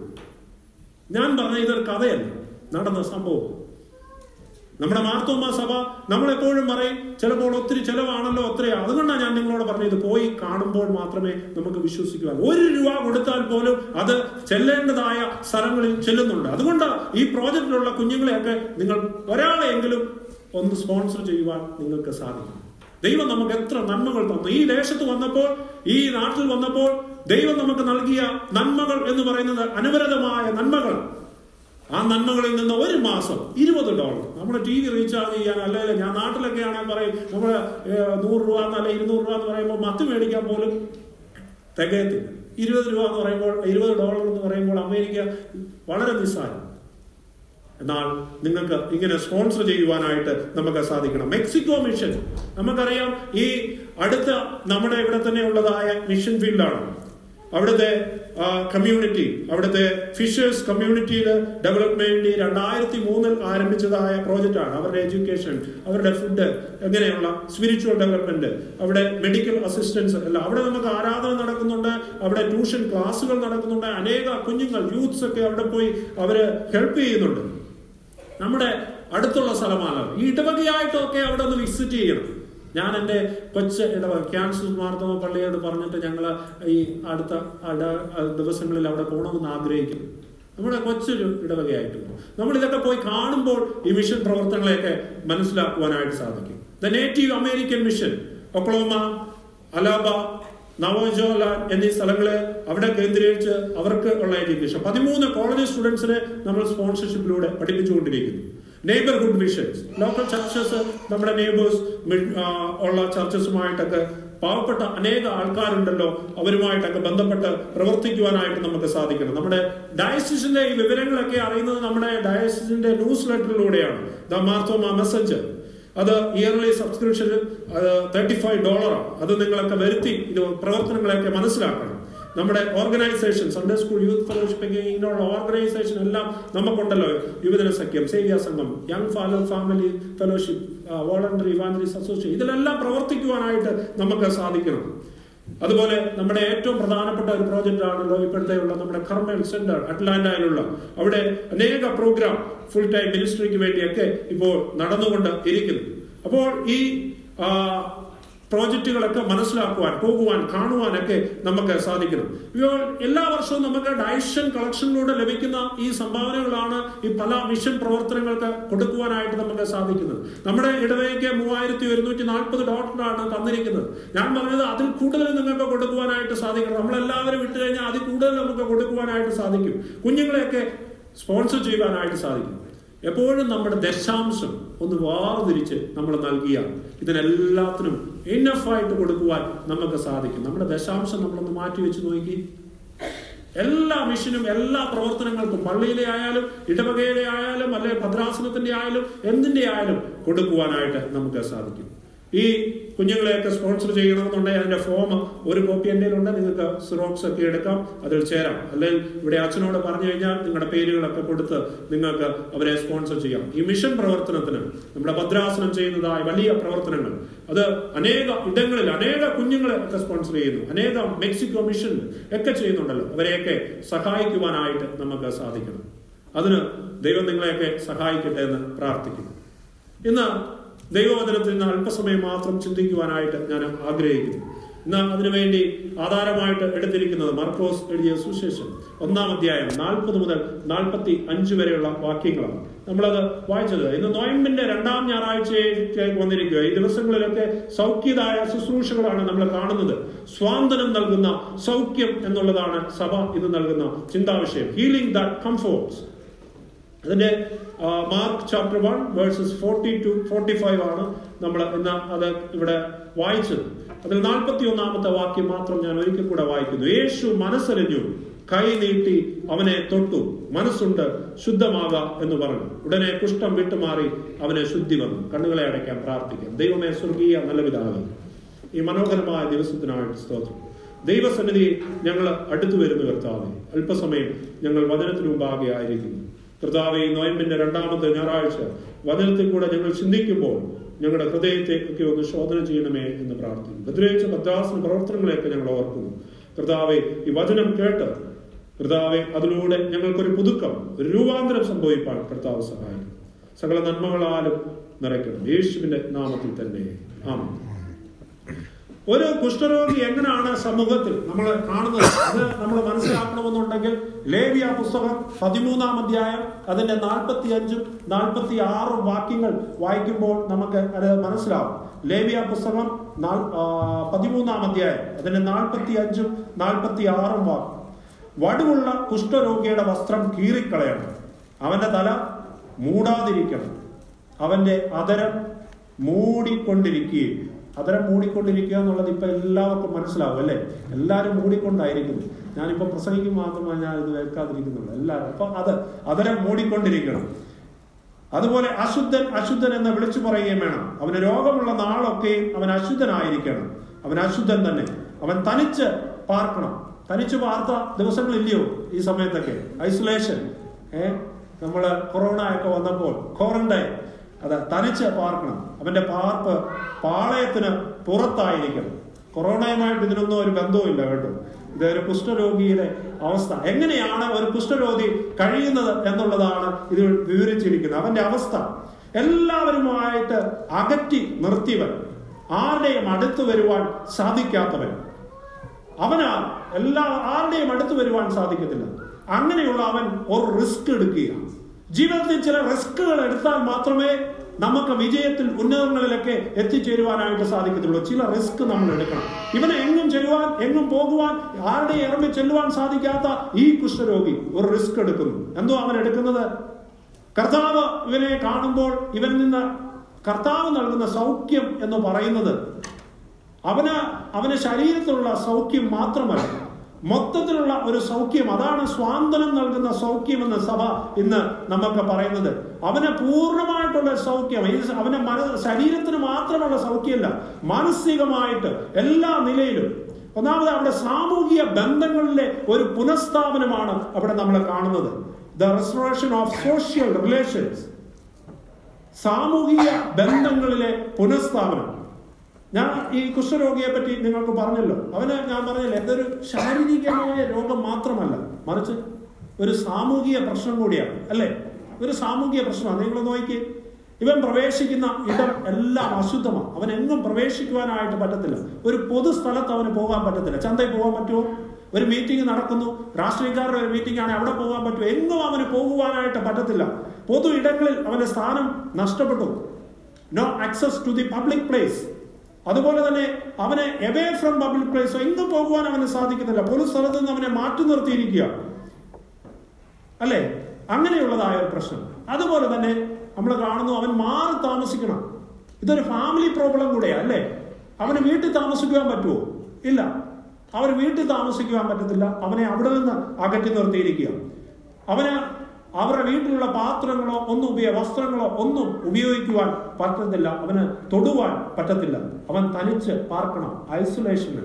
ഞാൻ പറഞ്ഞ ഇതൊരു കഥയല്ല നടന്ന സംഭവം നമ്മുടെ മാർത്തോമ സഭ നമ്മൾ എപ്പോഴും പറയും ചിലപ്പോൾ ഒത്തിരി ചെലവാണല്ലോ ഒത്തിരി അതുകൊണ്ടാണ് ഞാൻ നിങ്ങളോട് പറഞ്ഞത് പോയി കാണുമ്പോൾ മാത്രമേ നമുക്ക് വിശ്വസിക്കുവാൻ ഒരു രൂപ കൊടുത്താൽ പോലും അത് ചെല്ലേണ്ടതായ സ്ഥലങ്ങളിൽ ചെല്ലുന്നുണ്ട് അതുകൊണ്ട് ഈ പ്രോജക്റ്റിലുള്ള കുഞ്ഞുങ്ങളെയൊക്കെ നിങ്ങൾ ഒരാളെയെങ്കിലും ഒന്ന് സ്പോൺസർ ചെയ്യുവാൻ നിങ്ങൾക്ക് സാധിക്കും ദൈവം നമുക്ക് എത്ര നന്മകൾ തന്നു ഈ ദേശത്ത് വന്നപ്പോൾ ഈ നാട്ടിൽ വന്നപ്പോൾ ദൈവം നമുക്ക് നൽകിയ നന്മകൾ എന്ന് പറയുന്നത് അനവരതമായ നന്മകൾ ആ നന്മകളിൽ നിന്ന് ഒരു മാസം ഇരുപത് ഡോളർ നമ്മുടെ ടി വി റീചാർജ് ചെയ്യാൻ അല്ലെങ്കിൽ ഞാൻ നാട്ടിലൊക്കെ ആണെങ്കിൽ പറയും നമ്മൾ നൂറ് രൂപ എന്നല്ല ഇരുന്നൂറ് രൂപ എന്ന് പറയുമ്പോൾ മത്ത് മേടിക്കാൻ പോലും തികയത്തില്ല ഇരുപത് രൂപ എന്ന് പറയുമ്പോൾ ഇരുപത് ഡോളർ എന്ന് പറയുമ്പോൾ അമേരിക്ക വളരെ നിസ്സാരം എന്നാൽ നിങ്ങൾക്ക് ഇങ്ങനെ സ്പോൺസർ ചെയ്യുവാനായിട്ട് നമുക്ക് സാധിക്കണം മെക്സിക്കോ മിഷൻ നമുക്കറിയാം ഈ അടുത്ത നമ്മുടെ ഇവിടെ തന്നെ ഉള്ളതായ മിഷൻ ഫീൽഡാണ് അവിടുത്തെ കമ്മ്യൂണിറ്റി അവിടുത്തെ ഫിഷേഴ്സ് കമ്മ്യൂണിറ്റിയിൽ ഡെവലപ്മെന്റ് രണ്ടായിരത്തി മൂന്നിൽ ആരംഭിച്ചതായ പ്രോജക്റ്റാണ് അവരുടെ എഡ്യൂക്കേഷൻ അവരുടെ ഫുഡ് എങ്ങനെയുള്ള സ്പിരിച്വൽ ഡെവലപ്മെന്റ് അവിടെ മെഡിക്കൽ അസിസ്റ്റൻസ് എല്ലാം അവിടെ നമുക്ക് ആരാധന നടക്കുന്നുണ്ട് അവിടെ ട്യൂഷൻ ക്ലാസ്സുകൾ നടക്കുന്നുണ്ട് അനേക കുഞ്ഞുങ്ങൾ യൂത്ത്സ് ഒക്കെ അവിടെ പോയി അവര് ഹെൽപ്പ് ചെയ്യുന്നുണ്ട് നമ്മുടെ അടുത്തുള്ള സ്ഥലമാണ് ഈ ഇടവകയായിട്ടൊക്കെ അവിടെ ഒന്ന് വിസിറ്റ് ചെയ്യണം ഞാൻ എൻ്റെ കൊച്ച് ഇടവക ക്യാൻസർ മാർത്തോമ പള്ളിയോട് പറഞ്ഞിട്ട് ഞങ്ങൾ ഈ അടുത്ത അട ദിവസങ്ങളിൽ അവിടെ പോകണമെന്ന് ആഗ്രഹിക്കുന്നു നമ്മുടെ കൊച്ചൊരു ഇടവകയായിട്ട് നമ്മൾ ഇതൊക്കെ പോയി കാണുമ്പോൾ ഈ മിഷൻ പ്രവർത്തനങ്ങളെയൊക്കെ മനസ്സിലാക്കുവാനായിട്ട് സാധിക്കും the native American mission Oklahoma Alabama നവോജോല എന്നീ സ്ഥലങ്ങളെ അവിടെ കേന്ദ്രീകരിച്ച് അവർക്ക് ഉള്ള എഡ്യൂക്കേഷൻ പതിമൂന്ന് കോളേജ് സ്റ്റുഡൻസിനെ നമ്മൾ സ്പോൺസർഷിപ്പിലൂടെ പഠിപ്പിച്ചുകൊണ്ടിരിക്കുന്നു നെയ്ബർഹുഡ് മിഷൻസ് ലോക്കൽ ചർച്ചസ് നമ്മുടെ നെയ്ബേഴ്സ് ഉള്ള ചർച്ചസുമായിട്ടൊക്കെ പാവപ്പെട്ട അനേക ആൾക്കാരുണ്ടല്ലോ അവരുമായിട്ടൊക്കെ ബന്ധപ്പെട്ട് പ്രവർത്തിക്കുവാനായിട്ട് നമുക്ക് സാധിക്കണം നമ്മുടെ ഡയസിസിന്റെ ഈ വിവരങ്ങളൊക്കെ അറിയുന്നത് നമ്മുടെ ഡയസിസിന്റെ ന്യൂസ് ലെറ്ററിലൂടെയാണ് ദ മാർത്തോമ മെസ്സഞ്ചർ അത് ഇയർലി സബ്സ്ക്രിപ്ഷൻ തേർട്ടി ഫൈവ് ഡോളറാണ് അത് നിങ്ങളൊക്കെ വരുത്തി ഇത് പ്രവർത്തനങ്ങളെയൊക്കെ മനസ്സിലാക്കണം നമ്മുടെ organisation Sunday school youth fellowship ഇങ്ങനെയുള്ള ഓർഗനൈസേഷൻ എല്ലാം നമുക്കുണ്ടല്ലോ യുവജന സഖ്യം സേവ്യ സംഘം young fellow family fellowship voluntary evangelist association ഇതിലെല്ലാം പ്രവർത്തിക്കുവാനായിട്ട് നമുക്ക് സാധിക്കണം അതുപോലെ നമ്മുടെ ഏറ്റവും പ്രധാനപ്പെട്ട ഒരു പ്രോജക്റ്റ് ആണല്ലോ ഇപ്പോഴത്തെ ഉള്ള നമ്മുടെ കർമ്മൽ സെന്റർ അറ്റ്ലാന്റയിലുള്ള അവിടെ അനേക പ്രോഗ്രാം ഫുൾ ടൈം മിനിസ്ട്രിക്ക് വേണ്ടിയൊക്കെ ഇപ്പോൾ നടന്നുകൊണ്ട് ഇരിക്കുന്നു അപ്പോൾ ഈ പ്രോജക്റ്റുകളൊക്കെ മനസ്സിലാക്കുവാൻ പോകുവാൻ കാണുവാനൊക്കെ നമുക്ക് സാധിക്കണം ഇപ്പോൾ എല്ലാ വർഷവും നമുക്ക് ഡയഷൻ കളക്ഷനിലൂടെ ലഭിക്കുന്ന ഈ സംഭാവനകളാണ് ഈ പല മിഷൻ പ്രവർത്തനങ്ങൾക്ക് കൊടുക്കുവാനായിട്ട് നമുക്ക് സാധിക്കുന്നത് നമ്മുടെ ഇടവയ്ക്ക് മൂവായിരത്തി ഒരുന്നൂറ്റി നാൽപ്പത് ഡോളറാണ് തന്നിരിക്കുന്നത് ഞാൻ പറഞ്ഞത് അതിൽ കൂടുതൽ നിങ്ങൾക്ക് കൊടുക്കുവാനായിട്ട് സാധിക്കണം നമ്മളെല്ലാവരും വിട്ടു കഴിഞ്ഞാൽ അതിൽ കൂടുതൽ നമുക്ക് കൊടുക്കുവാനായിട്ട് സാധിക്കും കുഞ്ഞുങ്ങളെയൊക്കെ സ്പോൺസർ ചെയ്യുവാനായിട്ട് സാധിക്കും എപ്പോഴും നമ്മുടെ ദശാംശം ഒന്ന് വാർതിരിച്ച് നമ്മൾ നൽകിയ ഇതിനെല്ലാത്തിനും ഇന്നഫായിട്ട് കൊടുക്കുവാൻ നമുക്ക് സാധിക്കും നമ്മുടെ ദശാംശം നമ്മളൊന്ന് മാറ്റി വെച്ച് നോക്കി എല്ലാ മിഷനും എല്ലാ പ്രവർത്തനങ്ങൾക്കും പള്ളിയിലെ ആയാലും ഇടവകയിലെ ആയാലും അല്ലെ ഭദ്രാസനത്തിന്റെ ആയാലും എന്തിന്റെ ആയാലും കൊടുക്കുവാനായിട്ട് നമുക്ക് സാധിക്കും ഈ കുഞ്ഞുങ്ങളെയൊക്കെ സ്പോൺസർ ചെയ്യണമെന്നുണ്ടെങ്കിൽ അതിന്റെ ഫോം ഒരു കോപ്പി എൻ്റെ ഉണ്ട് നിങ്ങൾക്ക് സിറോക്സ് ഒക്കെ എടുക്കാം അതിൽ ചേരാം അല്ലെങ്കിൽ ഇവിടെ അച്ഛനോട് പറഞ്ഞു കഴിഞ്ഞാൽ നിങ്ങളുടെ പേരുകളൊക്കെ കൊടുത്ത് നിങ്ങൾക്ക് അവരെ സ്പോൺസർ ചെയ്യാം ഈ മിഷൻ പ്രവർത്തനത്തിന് നമ്മുടെ ഭദ്രാസനം ചെയ്യുന്നതായ വലിയ പ്രവർത്തനങ്ങൾ അത് അനേക ഇടങ്ങളിൽ അനേക കുഞ്ഞുങ്ങളെ ഒക്കെ സ്പോൺസർ ചെയ്യുന്നു അനേകം മെക്സിക്കോ മിഷൻ ഒക്കെ ചെയ്യുന്നുണ്ടല്ലോ അവരെയൊക്കെ സഹായിക്കുവാനായിട്ട് നമുക്ക് സാധിക്കണം അതിന് ദൈവം നിങ്ങളെയൊക്കെ സഹായിക്കട്ടെ എന്ന് പ്രാർത്ഥിക്കുന്നു ഇന്ന് ദൈവവചനത്തിൽ നിന്ന് അല്പസമയം മാത്രം ചിന്തിക്കുവാനായിട്ട് ഞാൻ ആഗ്രഹിക്കുന്നു ഇന്ന് അതിനുവേണ്ടി ആധാരമായിട്ട് എടുത്തിരിക്കുന്നത് മർക്കോസ് എഴുതിയ സുശേഷം ഒന്നാം അധ്യായം നാൽപ്പത് മുതൽ നാൽപ്പത്തി അഞ്ച് വരെയുള്ള വാക്യങ്ങളാണ് നമ്മളത് വായിച്ചത് ഇന്ന് നോയമ്പിന്റെ രണ്ടാം ഞായറാഴ്ചയിലേക്ക് വന്നിരിക്കുക ഈ ദിവസങ്ങളിലൊക്കെ സൗഖ്യതായ ശുശ്രൂഷകളാണ് നമ്മൾ കാണുന്നത് സ്വാന്തനം നൽകുന്ന സൗഖ്യം എന്നുള്ളതാണ് സഭ ഇന്ന് നൽകുന്ന ചിന്താവിഷയം ഹീലിംഗ് ദാറ്റ് കംഫോർട്സ് അതിന്റെ Mark chapter one verses forty two forty five ആണ് നമ്മൾ ഇന്ന് അത് ഇവിടെ വായിച്ചത് അതിൽ നാൽപ്പത്തി ഒന്നാമത്തെ വാക്യം മാത്രം ഞാൻ ഒരിക്കൽ കൂടെ വായിക്കുന്നു യേശു മനസ്സറിഞ്ഞു കൈ നീട്ടി അവനെ തൊട്ടു മനസ്സുണ്ട് ശുദ്ധമാക എന്ന് പറഞ്ഞു ഉടനെ കുഷ്ഠം വിട്ടുമാറി അവനെ ശുദ്ധി വന്നു കണ്ണുകളെ അടയ്ക്കാൻ പ്രാർത്ഥിക്കാം ദൈവമേ സ്വർഗീയ നല്ല പിതാവ് ഈ മനോഹരമായ ദിവസത്തിനായിട്ട് സ്തോത്രം ദൈവസന്നിധി ഞങ്ങൾ അടുത്തു വരുന്നു കർത്താവെ അല്പസമയം ഞങ്ങൾ വചനത്തിനു മുമ്പാകെ ആയിരിക്കുന്നു കർത്താവ് ഈ നോയമ്പിന്റെ രണ്ടാമത്തെ ഞായറാഴ്ച വചനത്തിൽ കൂടെ ഞങ്ങൾ ചിന്തിക്കുമ്പോൾ ഞങ്ങളുടെ ഹൃദയത്തെ ഒക്കെ ഒന്ന് ശോധന ചെയ്യണമേ എന്ന് പ്രാർത്ഥിക്കുന്നു ഭദ്രേച്ച ഭദ്രാസന പ്രവർത്തനങ്ങളെയൊക്കെ ഞങ്ങൾ ഓർക്കുന്നു കർത്താവെ ഈ വചനം കേട്ട് കർത്താവെ അതിലൂടെ ഞങ്ങൾക്കൊരു പുതുക്കം ഒരു രൂപാന്തരം സംഭവിപ്പാൻ കർത്താവ് സഹായിക്കും സകല നന്മകളാലും നിറയ്ക്കണം യേശുവിന്റെ നാമത്തിൽ തന്നെ ആമ ഒരു കുഷ്ഠരോഗി എങ്ങനെയാണ് സമൂഹത്തിൽ നമ്മൾ കാണുന്നത് അത് നമ്മൾ മനസ്സിലാക്കണമെന്നുണ്ടെങ്കിൽ ലേവിയ പുസ്തകം പതിമൂന്നാം അധ്യായം അതിന്റെ നാൽപ്പത്തി അഞ്ചും നാൽപ്പത്തി ആറും വാക്യങ്ങൾ വായിക്കുമ്പോൾ നമുക്ക് അത് മനസ്സിലാവും ലേവിയ പുസ്തകം പതിമൂന്നാം അധ്യായം അതിന്റെ നാൽപ്പത്തി അഞ്ചും നാൽപ്പത്തി ആറും വാക്യം വടുവുള്ള കുഷ്ഠരോഗിയുടെ വസ്ത്രം കീറിക്കളയണം അവന്റെ തല മൂടാതിരിക്കണം അവന്റെ അതരം മൂടിക്കൊണ്ടിരിക്കുകയും അതരം മൂടിക്കൊണ്ടിരിക്കുക എന്നുള്ളത് ഇപ്പൊ എല്ലാവർക്കും മനസ്സിലാവും അല്ലെ എല്ലാവരും മൂടിക്കൊണ്ടായിരിക്കുന്നു ഞാനിപ്പോ പ്രസംഗിക്കും മാത്രമാണ് ഞാൻ ഇത് കേൾക്കാതിരിക്കുന്നുള്ളൂ എല്ലാവരും അപ്പൊ അത് അതരം മൂടിക്കൊണ്ടിരിക്കണം അതുപോലെ അശുദ്ധൻ അശുദ്ധൻ എന്ന് വിളിച്ചു പറയുകയും വേണം അവന് രോഗമുള്ള നാളൊക്കെയും അവൻ അശുദ്ധനായിരിക്കണം അവൻ അശുദ്ധൻ തന്നെ അവൻ തനിച്ച് പാർക്കണം തനിച്ച് പാർത്ത ദിവസങ്ങളില്ലയോ ഈ സമയത്തൊക്കെ ഐസൊലേഷൻ ഏ നമ്മള് കൊറോണ ഒക്കെ വന്നപ്പോൾ ക്വാറന്റൈൻ അത് തനിച്ച് പാർക്കണം അവന്റെ പാർപ്പ് പാളയത്തിന് പുറത്തായിരിക്കണം കൊറോണയുമായിട്ട് ഇതിനൊന്നും ഒരു ബന്ധവുമില്ല കേട്ടോ ഇത് ഒരു കുഷ്ഠരോഗിയുടെ അവസ്ഥ എങ്ങനെയാണ് ഒരു കുഷ്ഠരോഗി കഴിയുന്നത് എന്നുള്ളതാണ് ഇത് വിവരിച്ചിരിക്കുന്നത് അവന്റെ അവസ്ഥ എല്ലാവരുമായിട്ട് അകറ്റി നിർത്തിയവൻ ആരുടെയും അടുത്ത് വരുവാൻ സാധിക്കാത്തവൻ അവനാ എല്ലാ ആരുടെയും അടുത്ത് വരുവാൻ സാധിക്കത്തില്ല അങ്ങനെയുള്ള അവൻ ഒരു റിസ്ക് എടുക്കുക ജീവിതത്തിൽ ചില റിസ്കുകൾ എടുത്താൽ മാത്രമേ നമുക്ക് വിജയത്തിൽ ഉന്നതങ്ങളിലൊക്കെ എത്തിച്ചേരുവാനായിട്ട് സാധിക്കത്തുള്ളൂ ചില റിസ്ക് നമ്മൾ എടുക്കണം ഇവനെ എങ്ങും ചെയ്യുവാൻ എങ്ങും പോകുവാൻ ആരുടെ ഇറങ്ങി ചെല്ലുവാൻ സാധിക്കാത്ത ഈ കുഷ്ഠരോഗി ഒരു റിസ്ക് എടുക്കുന്നു എന്തോ അവൻ എടുക്കുന്നത് കർത്താവ് ഇവനെ കാണുമ്പോൾ ഇവനിൽ നിന്ന് കർത്താവ് നൽകുന്ന സൗഖ്യം എന്ന് പറയുന്നത് അവന് അവന് ശരീരത്തിലുള്ള സൗഖ്യം മാത്രമല്ല മൊത്തത്തിലുള്ള ഒരു സൗഖ്യം അതാണ് സ്വാന്തനം നൽകുന്ന സൗഖ്യമെന്ന് സഭ ഇന്ന് നമുക്ക് പറയുന്നത് അവന് പൂർണ്ണമായിട്ടുള്ള സൗഖ്യം ഈ അവന്റെ മന ശരീരത്തിന് മാത്രമുള്ള സൗഖ്യമല്ല മാനസികമായിട്ട് എല്ലാ നിലയിലും ഒന്നാമത് അവിടെ സാമൂഹിക ബന്ധങ്ങളിലെ ഒരു പുനഃസ്ഥാപനമാണ് അവിടെ നമ്മൾ കാണുന്നത് the restoration of social relations സാമൂഹിക ബന്ധങ്ങളിലെ പുനഃസ്ഥാപനം ഞാൻ ഈ കുഷ്ഠരോഗിയെ പറ്റി നിങ്ങൾക്ക് പറഞ്ഞല്ലോ അവന് ഞാൻ പറഞ്ഞില്ല ഇതൊരു ശാരീരികമായ രോഗം മാത്രമല്ല മറിച്ച് ഒരു സാമൂഹിക പ്രശ്നം കൂടിയാണ് അല്ലേ ഒരു സാമൂഹിക പ്രശ്നമാണ് നിങ്ങൾ നോക്കി ഇവൻ പ്രവേശിക്കുന്ന ഇടം എല്ലാം അശുദ്ധമാണ് അവൻ എങ്ങും പ്രവേശിക്കുവാനായിട്ട് പറ്റത്തില്ല ഒരു പൊതു സ്ഥലത്ത് അവന് പോകാൻ പറ്റത്തില്ല ചന്തയിൽ പോകാൻ പറ്റുമോ ഒരു മീറ്റിംഗ് നടക്കുന്നു രാഷ്ട്രീയക്കാരുടെ ഒരു മീറ്റിംഗ് ആണ് അവിടെ പോകാൻ പറ്റുമോ എങ്ങും അവന് പോകുവാനായിട്ട് പറ്റത്തില്ല പൊതു ഇടങ്ങളിൽ അവന്റെ സ്ഥാനം നഷ്ടപ്പെട്ടു no access to the public place അതുപോലെ തന്നെ അവനെ എവേ ഫ്രം പബ്ലിക് പ്ലേസ് എങ്ങും പോകുവാൻ അവന് സാധിക്കുന്നില്ല പൊതു സ്ഥലത്ത് നിന്ന് അവനെ മാറ്റി നിർത്തിയിരിക്കുക അല്ലേ അങ്ങനെയുള്ളതായ ഒരു പ്രശ്നം അതുപോലെ തന്നെ നമ്മൾ കാണുന്നു അവൻ മാറി താമസിക്കണം ഇതൊരു ഫാമിലി പ്രോബ്ലം കൂടെയാ അല്ലേ അവന് വീട്ടിൽ താമസിക്കുവാൻ പറ്റുമോ ഇല്ല അവന് വീട്ടിൽ താമസിക്കുവാൻ പറ്റത്തില്ല അവനെ അവിടെ നിന്ന് അകറ്റി നിർത്തിയിരിക്കുക അവന് അവരുടെ വീട്ടിലുള്ള പാത്രങ്ങളോ ഒന്നും ഉപയോഗ വസ്ത്രങ്ങളോ ഒന്നും ഉപയോഗിക്കുവാൻ പറ്റത്തില്ല അവന് തൊടുവാൻ പറ്റത്തില്ല അവൻ തനിച്ച് പാർക്കണം ഐസൊലേഷനില്ല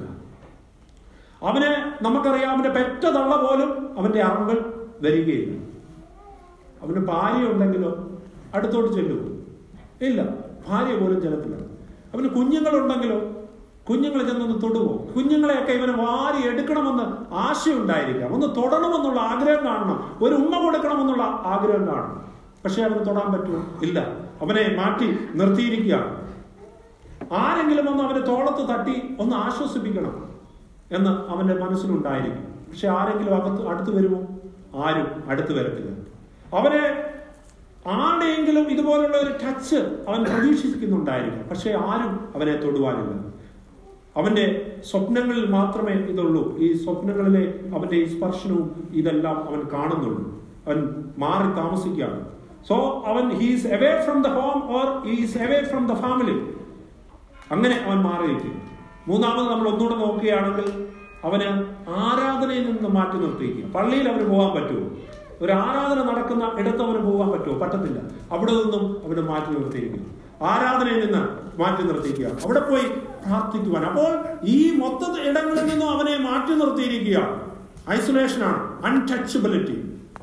അവന് നമുക്കറിയാം അവന്റെ പെറ്റ തള്ള പോലും അവന്റെ അറിവുകൾ വരികയില്ല അവന് ഭാര്യ ഉണ്ടെങ്കിലോ അടുത്തോട്ട് ചെല്ലുമോ ഇല്ല ഭാര്യ പോലും ചെല്ലത്തില്ല അവന് കുഞ്ഞുങ്ങളുണ്ടെങ്കിലോ കുഞ്ഞുങ്ങളെ ചെന്നൊന്ന് തൊടുവോ കുഞ്ഞുങ്ങളെയൊക്കെ ഇവന് വാരി എടുക്കണമെന്ന് ആശയുണ്ടായിരിക്കാം ഒന്ന് തൊടണമെന്നുള്ള ആഗ്രഹം കാണണം ഒരു ഉമ്മ കൊടുക്കണമെന്നുള്ള ആഗ്രഹം കാണണം പക്ഷെ അവന് തൊടാൻ പറ്റുമോ ഇല്ല അവനെ മാറ്റി നിർത്തിയിരിക്കുകയാണ് ആരെങ്കിലും ഒന്ന് അവനെ തോളത്ത് തട്ടി ഒന്ന് ആശ്വസിപ്പിക്കണം എന്ന് അവന്റെ മനസ്സിലുണ്ടായിരിക്കും പക്ഷെ ആരെങ്കിലും അകത്ത് അടുത്ത് വരുമോ ആരും അടുത്ത് വരത്തില്ല അവനെ ആരുടെയെങ്കിലും ഇതുപോലുള്ള ഒരു ടച്ച് അവൻ പ്രതീക്ഷിക്കുന്നുണ്ടായിരിക്കും പക്ഷെ ആരും അവനെ തൊടുവാനില്ല അവന്റെ സ്വപ്നങ്ങളിൽ മാത്രമേ ഇതുള്ളൂ ഈ സ്വപ്നങ്ങളിലെ അവന്റെ ഈ സ്പർശനവും ഇതെല്ലാം അവൻ കാണുന്നുള്ളൂ അവൻ മാറി താമസിക്കുകയാണ് സോ അവൻ he's away from the home or he's away from the family അങ്ങനെ അവൻ മാറിയിരിക്കും മൂന്നാമത് നമ്മൾ ഒന്നുകൂടെ നോക്കുകയാണെങ്കിൽ അവന് ആരാധനയിൽ നിന്ന് മാറ്റി നിർത്തിയിരിക്കുക പള്ളിയിൽ അവന് പോകാൻ പറ്റുമോ ഒരു ആരാധന നടക്കുന്ന ഇടത്ത് അവന് പോകാൻ പറ്റുമോ പറ്റത്തില്ല അവിടെ നിന്നും അവന് മാറ്റി നിർത്തിയിരിക്കുന്നു ആരാധനയിൽ നിന്ന് മാറ്റി നിർത്തിയിരിക്കുക അവിടെ പോയി പ്രാർത്ഥിക്കുവാൻ അപ്പോൾ ഈ മൊത്ത ഇടങ്ങളിൽ നിന്നും അവനെ മാറ്റി നിർത്തിയിരിക്കുക ഐസൊലേഷൻ ആണ് അൺടച്ചബിലിറ്റി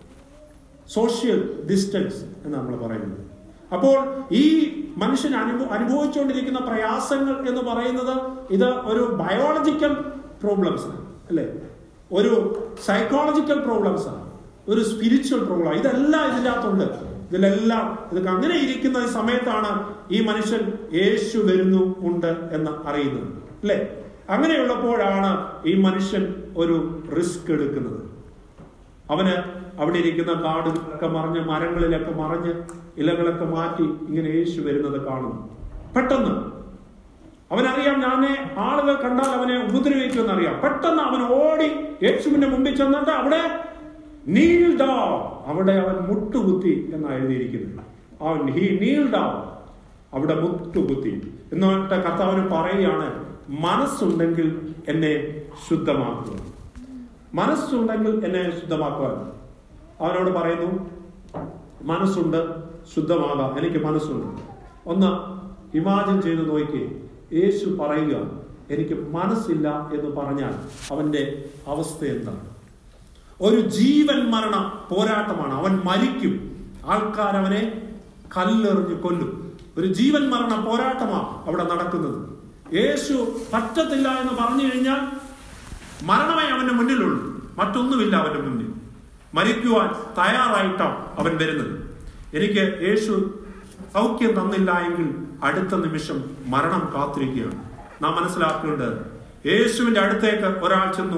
സോഷ്യൽ ഡിസ്റ്റൻസ് എന്ന് നമ്മൾ പറയുന്നത് അപ്പോൾ ഈ മനുഷ്യൻ അനുഭവ അനുഭവിച്ചുകൊണ്ടിരിക്കുന്ന പ്രയാസങ്ങൾ എന്ന് പറയുന്നത് ഇത് ഒരു ബയോളജിക്കൽ പ്രോബ്ലംസ് ആണ് അല്ലേ ഒരു സൈക്കോളജിക്കൽ പ്രോബ്ലംസ് ആണ് ഒരു സ്പിരിച്വൽ പ്രോബ്ലം ഇതെല്ലാം ഇതിനകത്തുണ്ട് ഇതിലെല്ലാം ഇതൊക്കെ അങ്ങനെ ഇരിക്കുന്ന ഈ സമയത്താണ് ഈ മനുഷ്യൻ യേശു വരുന്നു ഉണ്ട് എന്ന് അറിയുന്നത് അല്ലേ അങ്ങനെയുള്ളപ്പോഴാണ് ഈ മനുഷ്യൻ ഒരു റിസ്ക് എടുക്കുന്നത് അവന് അവിടെ ഇരിക്കുന്ന കാടുകളൊക്കെ മറിഞ്ഞ് മരങ്ങളിലൊക്കെ മറിഞ്ഞ് ഇലകളൊക്കെ മാറ്റി ഇങ്ങനെ യേശു വരുന്നത് കാണുന്നു പെട്ടെന്ന് അവനറിയാം ഞാനെ ആളുകൾ കണ്ടാൽ അവനെ ഉപദ്രവിക്കുമെന്ന് അറിയാം പെട്ടെന്ന് അവൻ ഓടി യേശുവിന്റെ മുമ്പിൽ ചെന്നിട്ട് അവിടെ നീൽ ഡൗൺ അവിടെ അവൻ മുട്ടുകുത്തി എന്നാണ് എഴുതിയിരിക്കുന്നത് അവൻ ഹി നീൽ ഡൗൺ അവിടെ മുട്ടുകുത്തി എന്നിട്ട് കർത്താവിന് പറയുകയാണ് മനസ്സുണ്ടെങ്കിൽ എന്നെ ശുദ്ധമാക്കുക മനസ്സുണ്ടെങ്കിൽ എന്നെ ശുദ്ധമാക്കുവാൻ അവനോട് പറയുന്നു മനസ്സുണ്ട് ശുദ്ധമാകാം എനിക്ക് മനസ്സുണ്ട് ഒന്ന് ഇമാജിൻ ചെയ്ത് നോക്കി യേശു പറയുക എനിക്ക് മനസ്സില്ല എന്ന് പറഞ്ഞാൽ അവന്റെ അവസ്ഥ എന്താണ് ഒരു ജീവൻ മരണ പോരാട്ടമാണ് അവൻ മരിക്കും ആൾക്കാർ അവനെ കല്ലെറിഞ്ഞ് കൊല്ലും ഒരു ജീവൻ മരണ പോരാട്ടമാണ് അവിടെ നടക്കുന്നത് യേശു പറ്റത്തില്ല എന്ന് പറഞ്ഞു കഴിഞ്ഞാൽ മരണമേ അവന്റെ മുന്നിലുള്ളൂ മറ്റൊന്നുമില്ല അവന്റെ മുന്നിൽ മരിക്കുവാൻ തയ്യാറായിട്ടാണ് അവൻ വരുന്നത് എനിക്ക് യേശു സൗഖ്യം തന്നില്ല എങ്കിൽ അടുത്ത നിമിഷം മരണം കാത്തിരിക്കുകയാണ് നാം മനസ്സിലാക്കേണ്ടത് യേശുവിന്റെ അടുത്തേക്ക് ഒരാൾ ചെന്നു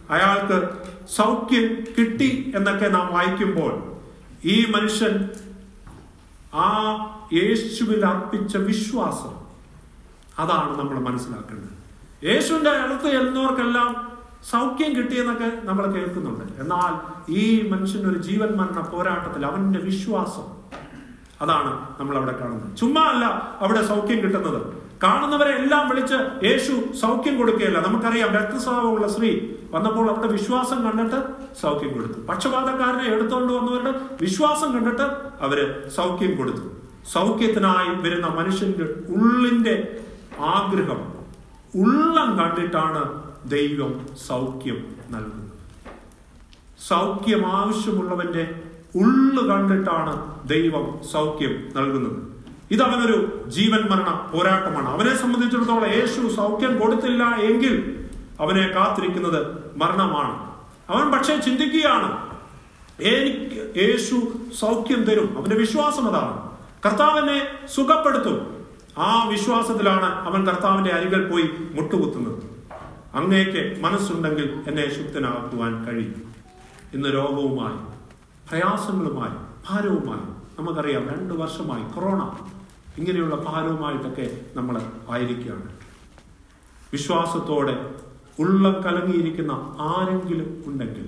അയാൾക്ക് സൗഖ്യം കിട്ടി എന്നൊക്കെ നാം വായിക്കുമ്പോൾ ഈ മനുഷ്യൻ ആ യേശുവിൽ അർപ്പിച്ച വിശ്വാസം അതാണ് നമ്മൾ മനസ്സിലാക്കേണ്ടത് യേശുവിന്റെ അടുത്ത് ചെല്ലുന്നവർക്കെല്ലാം സൗഖ്യം കിട്ടിയെന്നൊക്കെ നമ്മൾ കേൾക്കുന്നുണ്ട് എന്നാൽ ഈ മനുഷ്യന്റെ ഒരു ജീവൻ മരണ പോരാട്ടത്തിൽ അവന്റെ വിശ്വാസം അതാണ് നമ്മൾ അവിടെ കാണുന്നത് ചുമ്മാ അല്ല അവിടെ സൗഖ്യം കിട്ടുന്നത് കാണുന്നവരെ എല്ലാം വിളിച്ച് യേശു സൗഖ്യം കൊടുക്കുകയല്ല നമുക്കറിയാം രക്തസ്രാവമുള്ള സ്ത്രീ വന്നപ്പോൾ അവിടെ വിശ്വാസം കണ്ടിട്ട് സൗഖ്യം കൊടുത്തു പക്ഷപാതക്കാരനെ എടുത്തുകൊണ്ട് വന്നവരുടെ വിശ്വാസം കണ്ടിട്ട് അവര് സൗഖ്യം കൊടുത്തു സൗഖ്യത്തിനായി വരുന്ന മനുഷ്യന്റെ ഉള്ളിന്റെ ആഗ്രഹം ഉള്ളം കണ്ടിട്ടാണ് ദൈവം സൗഖ്യം നൽകുന്നത് സൗഖ്യം ആവശ്യമുള്ളവന്റെ ഉള്ളു കണ്ടിട്ടാണ് ദൈവം സൗഖ്യം നൽകുന്നത് ഇത് അവനൊരു ജീവൻ മരണ പോരാട്ടമാണ് അവനെ സംബന്ധിച്ചിടത്തോളം യേശു സൗഖ്യം കൊടുത്തില്ല എങ്കിൽ അവനെ കാത്തിരിക്കുന്നത് മരണമാണ് അവൻ പക്ഷേ ചിന്തിക്കുകയാണ് എനിക്ക് യേശു സൗഖ്യം തരും അവന്റെ വിശ്വാസം അതാണ് കർത്താവിനെ സുഖപ്പെടുത്തും ആ വിശ്വാസത്തിലാണ് അവൻ കർത്താവിന്റെ അരികിൽ പോയി മുട്ടുകുത്തുന്നത് അങ്ങേക്ക് മനസ്സുണ്ടെങ്കിൽ എന്നെ ശുദ്ധനാക്കുവാൻ കഴിയും ഇന്ന് രോഗവുമായി പ്രയാസങ്ങളുമായി ഭാരവുമായി നമുക്കറിയാം രണ്ട് വർഷമായി കൊറോണ ഇങ്ങനെയുള്ള ഭാരവുമായിട്ടൊക്കെ നമ്മൾ ആയിരിക്കുകയാണ് വിശ്വാസത്തോടെ ഉള്ളം കലങ്ങിയിരിക്കുന്ന ആരെങ്കിലും ഉണ്ടെങ്കിൽ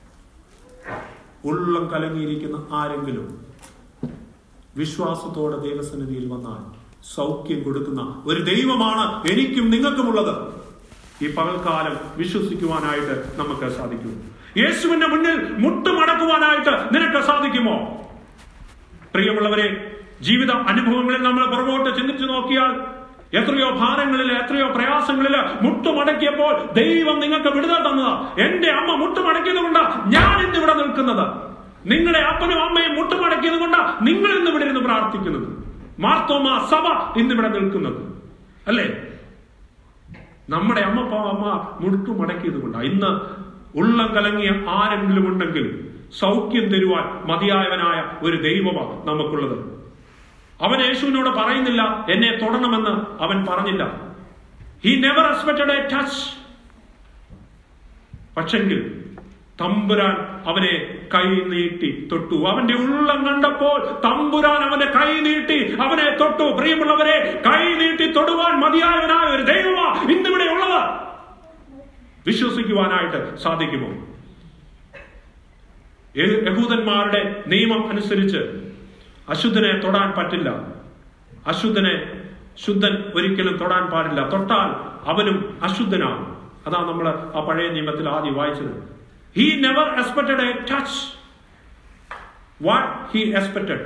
ഉള്ളം കലങ്ങിയിരിക്കുന്ന ആരെങ്കിലും വിശ്വാസത്തോടെ ദൈവസന്നിധിയിൽ വന്നാൽ സൗഖ്യം കൊടുക്കുന്ന ഒരു ദൈവമാണ് എനിക്കും നിങ്ങൾക്കുമുള്ളത് ഈ പകൽക്കാലം വിശ്വസിക്കുവാനായിട്ട് നമുക്ക് സാധിക്കും യേശുവിന്റെ മുന്നിൽ മുട്ടുമടക്കുവാനായിട്ട് നിനക്ക് സാധിക്കുമോ പ്രിയമുള്ളവരെ ജീവിത അനുഭവങ്ങളിൽ നമ്മൾ പുറകോട്ട് ചിന്തിച്ചു നോക്കിയാൽ എത്രയോ ഭാരങ്ങളിൽ എത്രയോ പ്രയാസങ്ങളിൽ മുട്ടുമടക്കിയപ്പോൾ ദൈവം നിങ്ങൾക്ക് വിടുതൽ തന്നതാ എന്റെ അമ്മ മുട്ടുമടക്കിയത് കൊണ്ട് ഞാൻ ഇന്ന് ഇവിടെ നിൽക്കുന്നത് നിങ്ങളുടെ അപ്പനും അമ്മയും മുട്ടുമടക്കിയത് കൊണ്ട് നിങ്ങൾ ഇന്ന് ഇവിടെ ഇരുന്ന് പ്രാർത്ഥിക്കുന്നത് മാർത്തോമ സഭ ഇന്നിവിടെ നിൽക്കുന്നത് അല്ലേ നമ്മുടെ അമ്മ അമ്മ മുട്ടു മടക്കിയത് കൊണ്ടാണ് ഇന്ന് ഉള്ളം കലങ്ങിയ ആരെങ്കിലും ഉണ്ടെങ്കിൽ സൗഖ്യം തരുവാൻ മതിയായവനായ ഒരു ദൈവമാണ് നമുക്കുള്ളത് അവൻ യേശുവിനോട് പറയുന്നില്ല എന്നെ തൊടണമെന്ന് അവൻ പറഞ്ഞില്ല he never expected a touch പക്ഷെങ്കിൽ തമ്പുരാൻ അവനെ കൈ നീട്ടി തൊട്ടു അവന്റെ ഉള്ളം കണ്ടപ്പോൾ തമ്പുരാൻ അവന്റെ കൈ നീട്ടി അവനെ തൊട്ടു പ്രിയമുള്ളവരെ കൈ നീട്ടി തൊടുവാൻ മതിയായവനായ ഒരു ദൈവമാ ഇന്നിവിടെ ഉള്ളത് വിശ്വസിക്കുവാനായിട്ട് സാധിക്കുമോ യഹൂദന്മാരുടെ നിയമം അനുസരിച്ച് അശുദ്ധനെ തൊടാൻ പറ്റില്ല അശുദ്ധനെ ശുദ്ധൻ ഒരിക്കലും തൊടാൻ പാടില്ല തൊട്ടാൽ അവനും അശുദ്ധനാണ് അതാ നമ്മൾ ആ പഴയ നിയമത്തിൽ ആദ്യം വായിച്ചത് he never expected a touch what he expected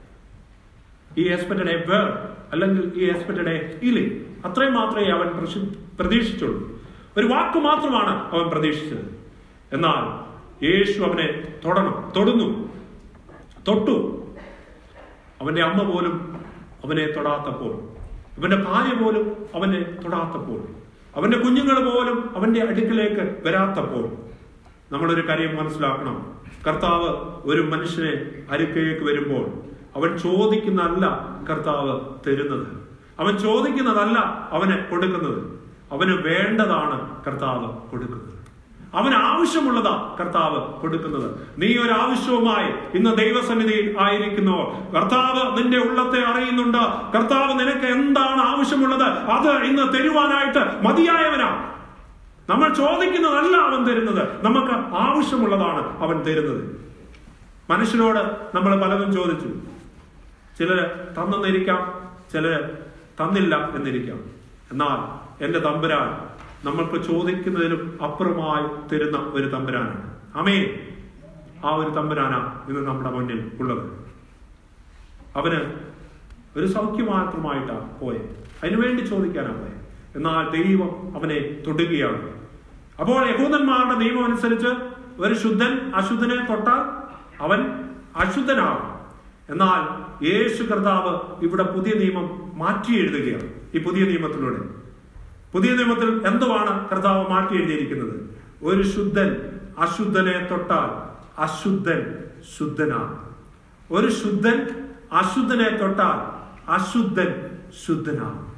he expected a word അല്ലെങ്കിൽ ഹി എക്സ്പെക്ടഡ് എ ഹീലിംഗ് അത്രയും മാത്രമേ അവൻ പ്രതീക്ഷിച്ചുള്ളൂ ഒരു വാക്ക് മാത്രമാണ് അവൻ പ്രതീക്ഷിച്ചത് എന്നാൽ യേശു അവനെ തൊടണം തൊടുന്നു തൊട്ടു അവന്റെ അമ്മ പോലും അവനെ തൊടാത്തപ്പോൾ അവന്റെ ഭാര്യ പോലും അവനെ തൊടാത്തപ്പോൾ അവന്റെ കുഞ്ഞുങ്ങൾ പോലും അവന്റെ അടുക്കിലേക്ക് വരാത്തപ്പോൾ നമ്മളൊരു കാര്യം മനസ്സിലാക്കണം കർത്താവ് ഒരു മനുഷ്യനെ അരുക്കലേക്ക് വരുമ്പോൾ അവൻ ചോദിക്കുന്നതല്ല കർത്താവ് തരുന്നത് അവൻ ചോദിക്കുന്നതല്ല അവന് കൊടുക്കുന്നത് അവന് വേണ്ടതാണ് കർത്താവ് കൊടുക്കുന്നത് അവന് ആവശ്യമുള്ളതാ കർത്താവ് കൊടുക്കുന്നത് നീ ഒരു ആവശ്യവുമായി ഇന്ന് ദൈവസന്നിധിയിൽ ആയിരിക്കുന്നു കർത്താവ് നിന്റെ ഉള്ളത്തെ അറിയുന്നുണ്ട് കർത്താവ് നിനക്ക് എന്താണ് ആവശ്യമുള്ളത് അത് ഇന്ന് തരുവാനായിട്ട് മതിയായവനാ നമ്മൾ ചോദിക്കുന്നതല്ല അവൻ തരുന്നത് നമുക്ക് ആവശ്യമുള്ളതാണ് അവൻ തരുന്നത് മനുഷ്യനോട് നമ്മൾ പലതും ചോദിച്ചു ചിലര് തന്നെന്നിരിക്കാം ചിലര് തന്നില്ല എന്നിരിക്കാം എന്നാൽ എന്റെ തമ്പുരാൻ നമ്മൾക്ക് ചോദിക്കുന്നതിലും അപ്പുറമായി തരുന്ന ഒരു തമ്പുരാനാണ് അമേ ആ ഒരു തമ്പുരാനാ ഇന്ന് നമ്മുടെ മുന്നിൽ ഉള്ളത് അവന് ഒരു സൗഖ്യം മാത്രമായിട്ടാ പോയത് അതിനുവേണ്ടി ചോദിക്കാനാ പോയത് എന്നാൽ ദൈവം അവനെ തൊടുകയാണ് അപ്പോൾ യഹൂദന്മാരുടെ നിയമം അനുസരിച്ച് ഒരു ശുദ്ധൻ അശുദ്ധനെ തൊട്ടാൽ അവൻ അശുദ്ധനാകും എന്നാൽ യേശു കർത്താവ് ഇവിടെ പുതിയ നിയമം മാറ്റി എഴുതുകയാണ് ഈ പുതിയ നിയമത്തിലൂടെ പുതിയ നിയമത്തിൽ എന്തുവാണ് കർത്താവ് മാറ്റി എഴുതിയിരിക്കുന്നത് ഒരു ശുദ്ധൻ അശുദ്ധനെ തൊട്ടാൽ അശുദ്ധൻ ശുദ്ധനാണ് ഒരു ശുദ്ധൻ അശുദ്ധനെ തൊട്ടാൽ അശുദ്ധൻ ശുദ്ധനാണ്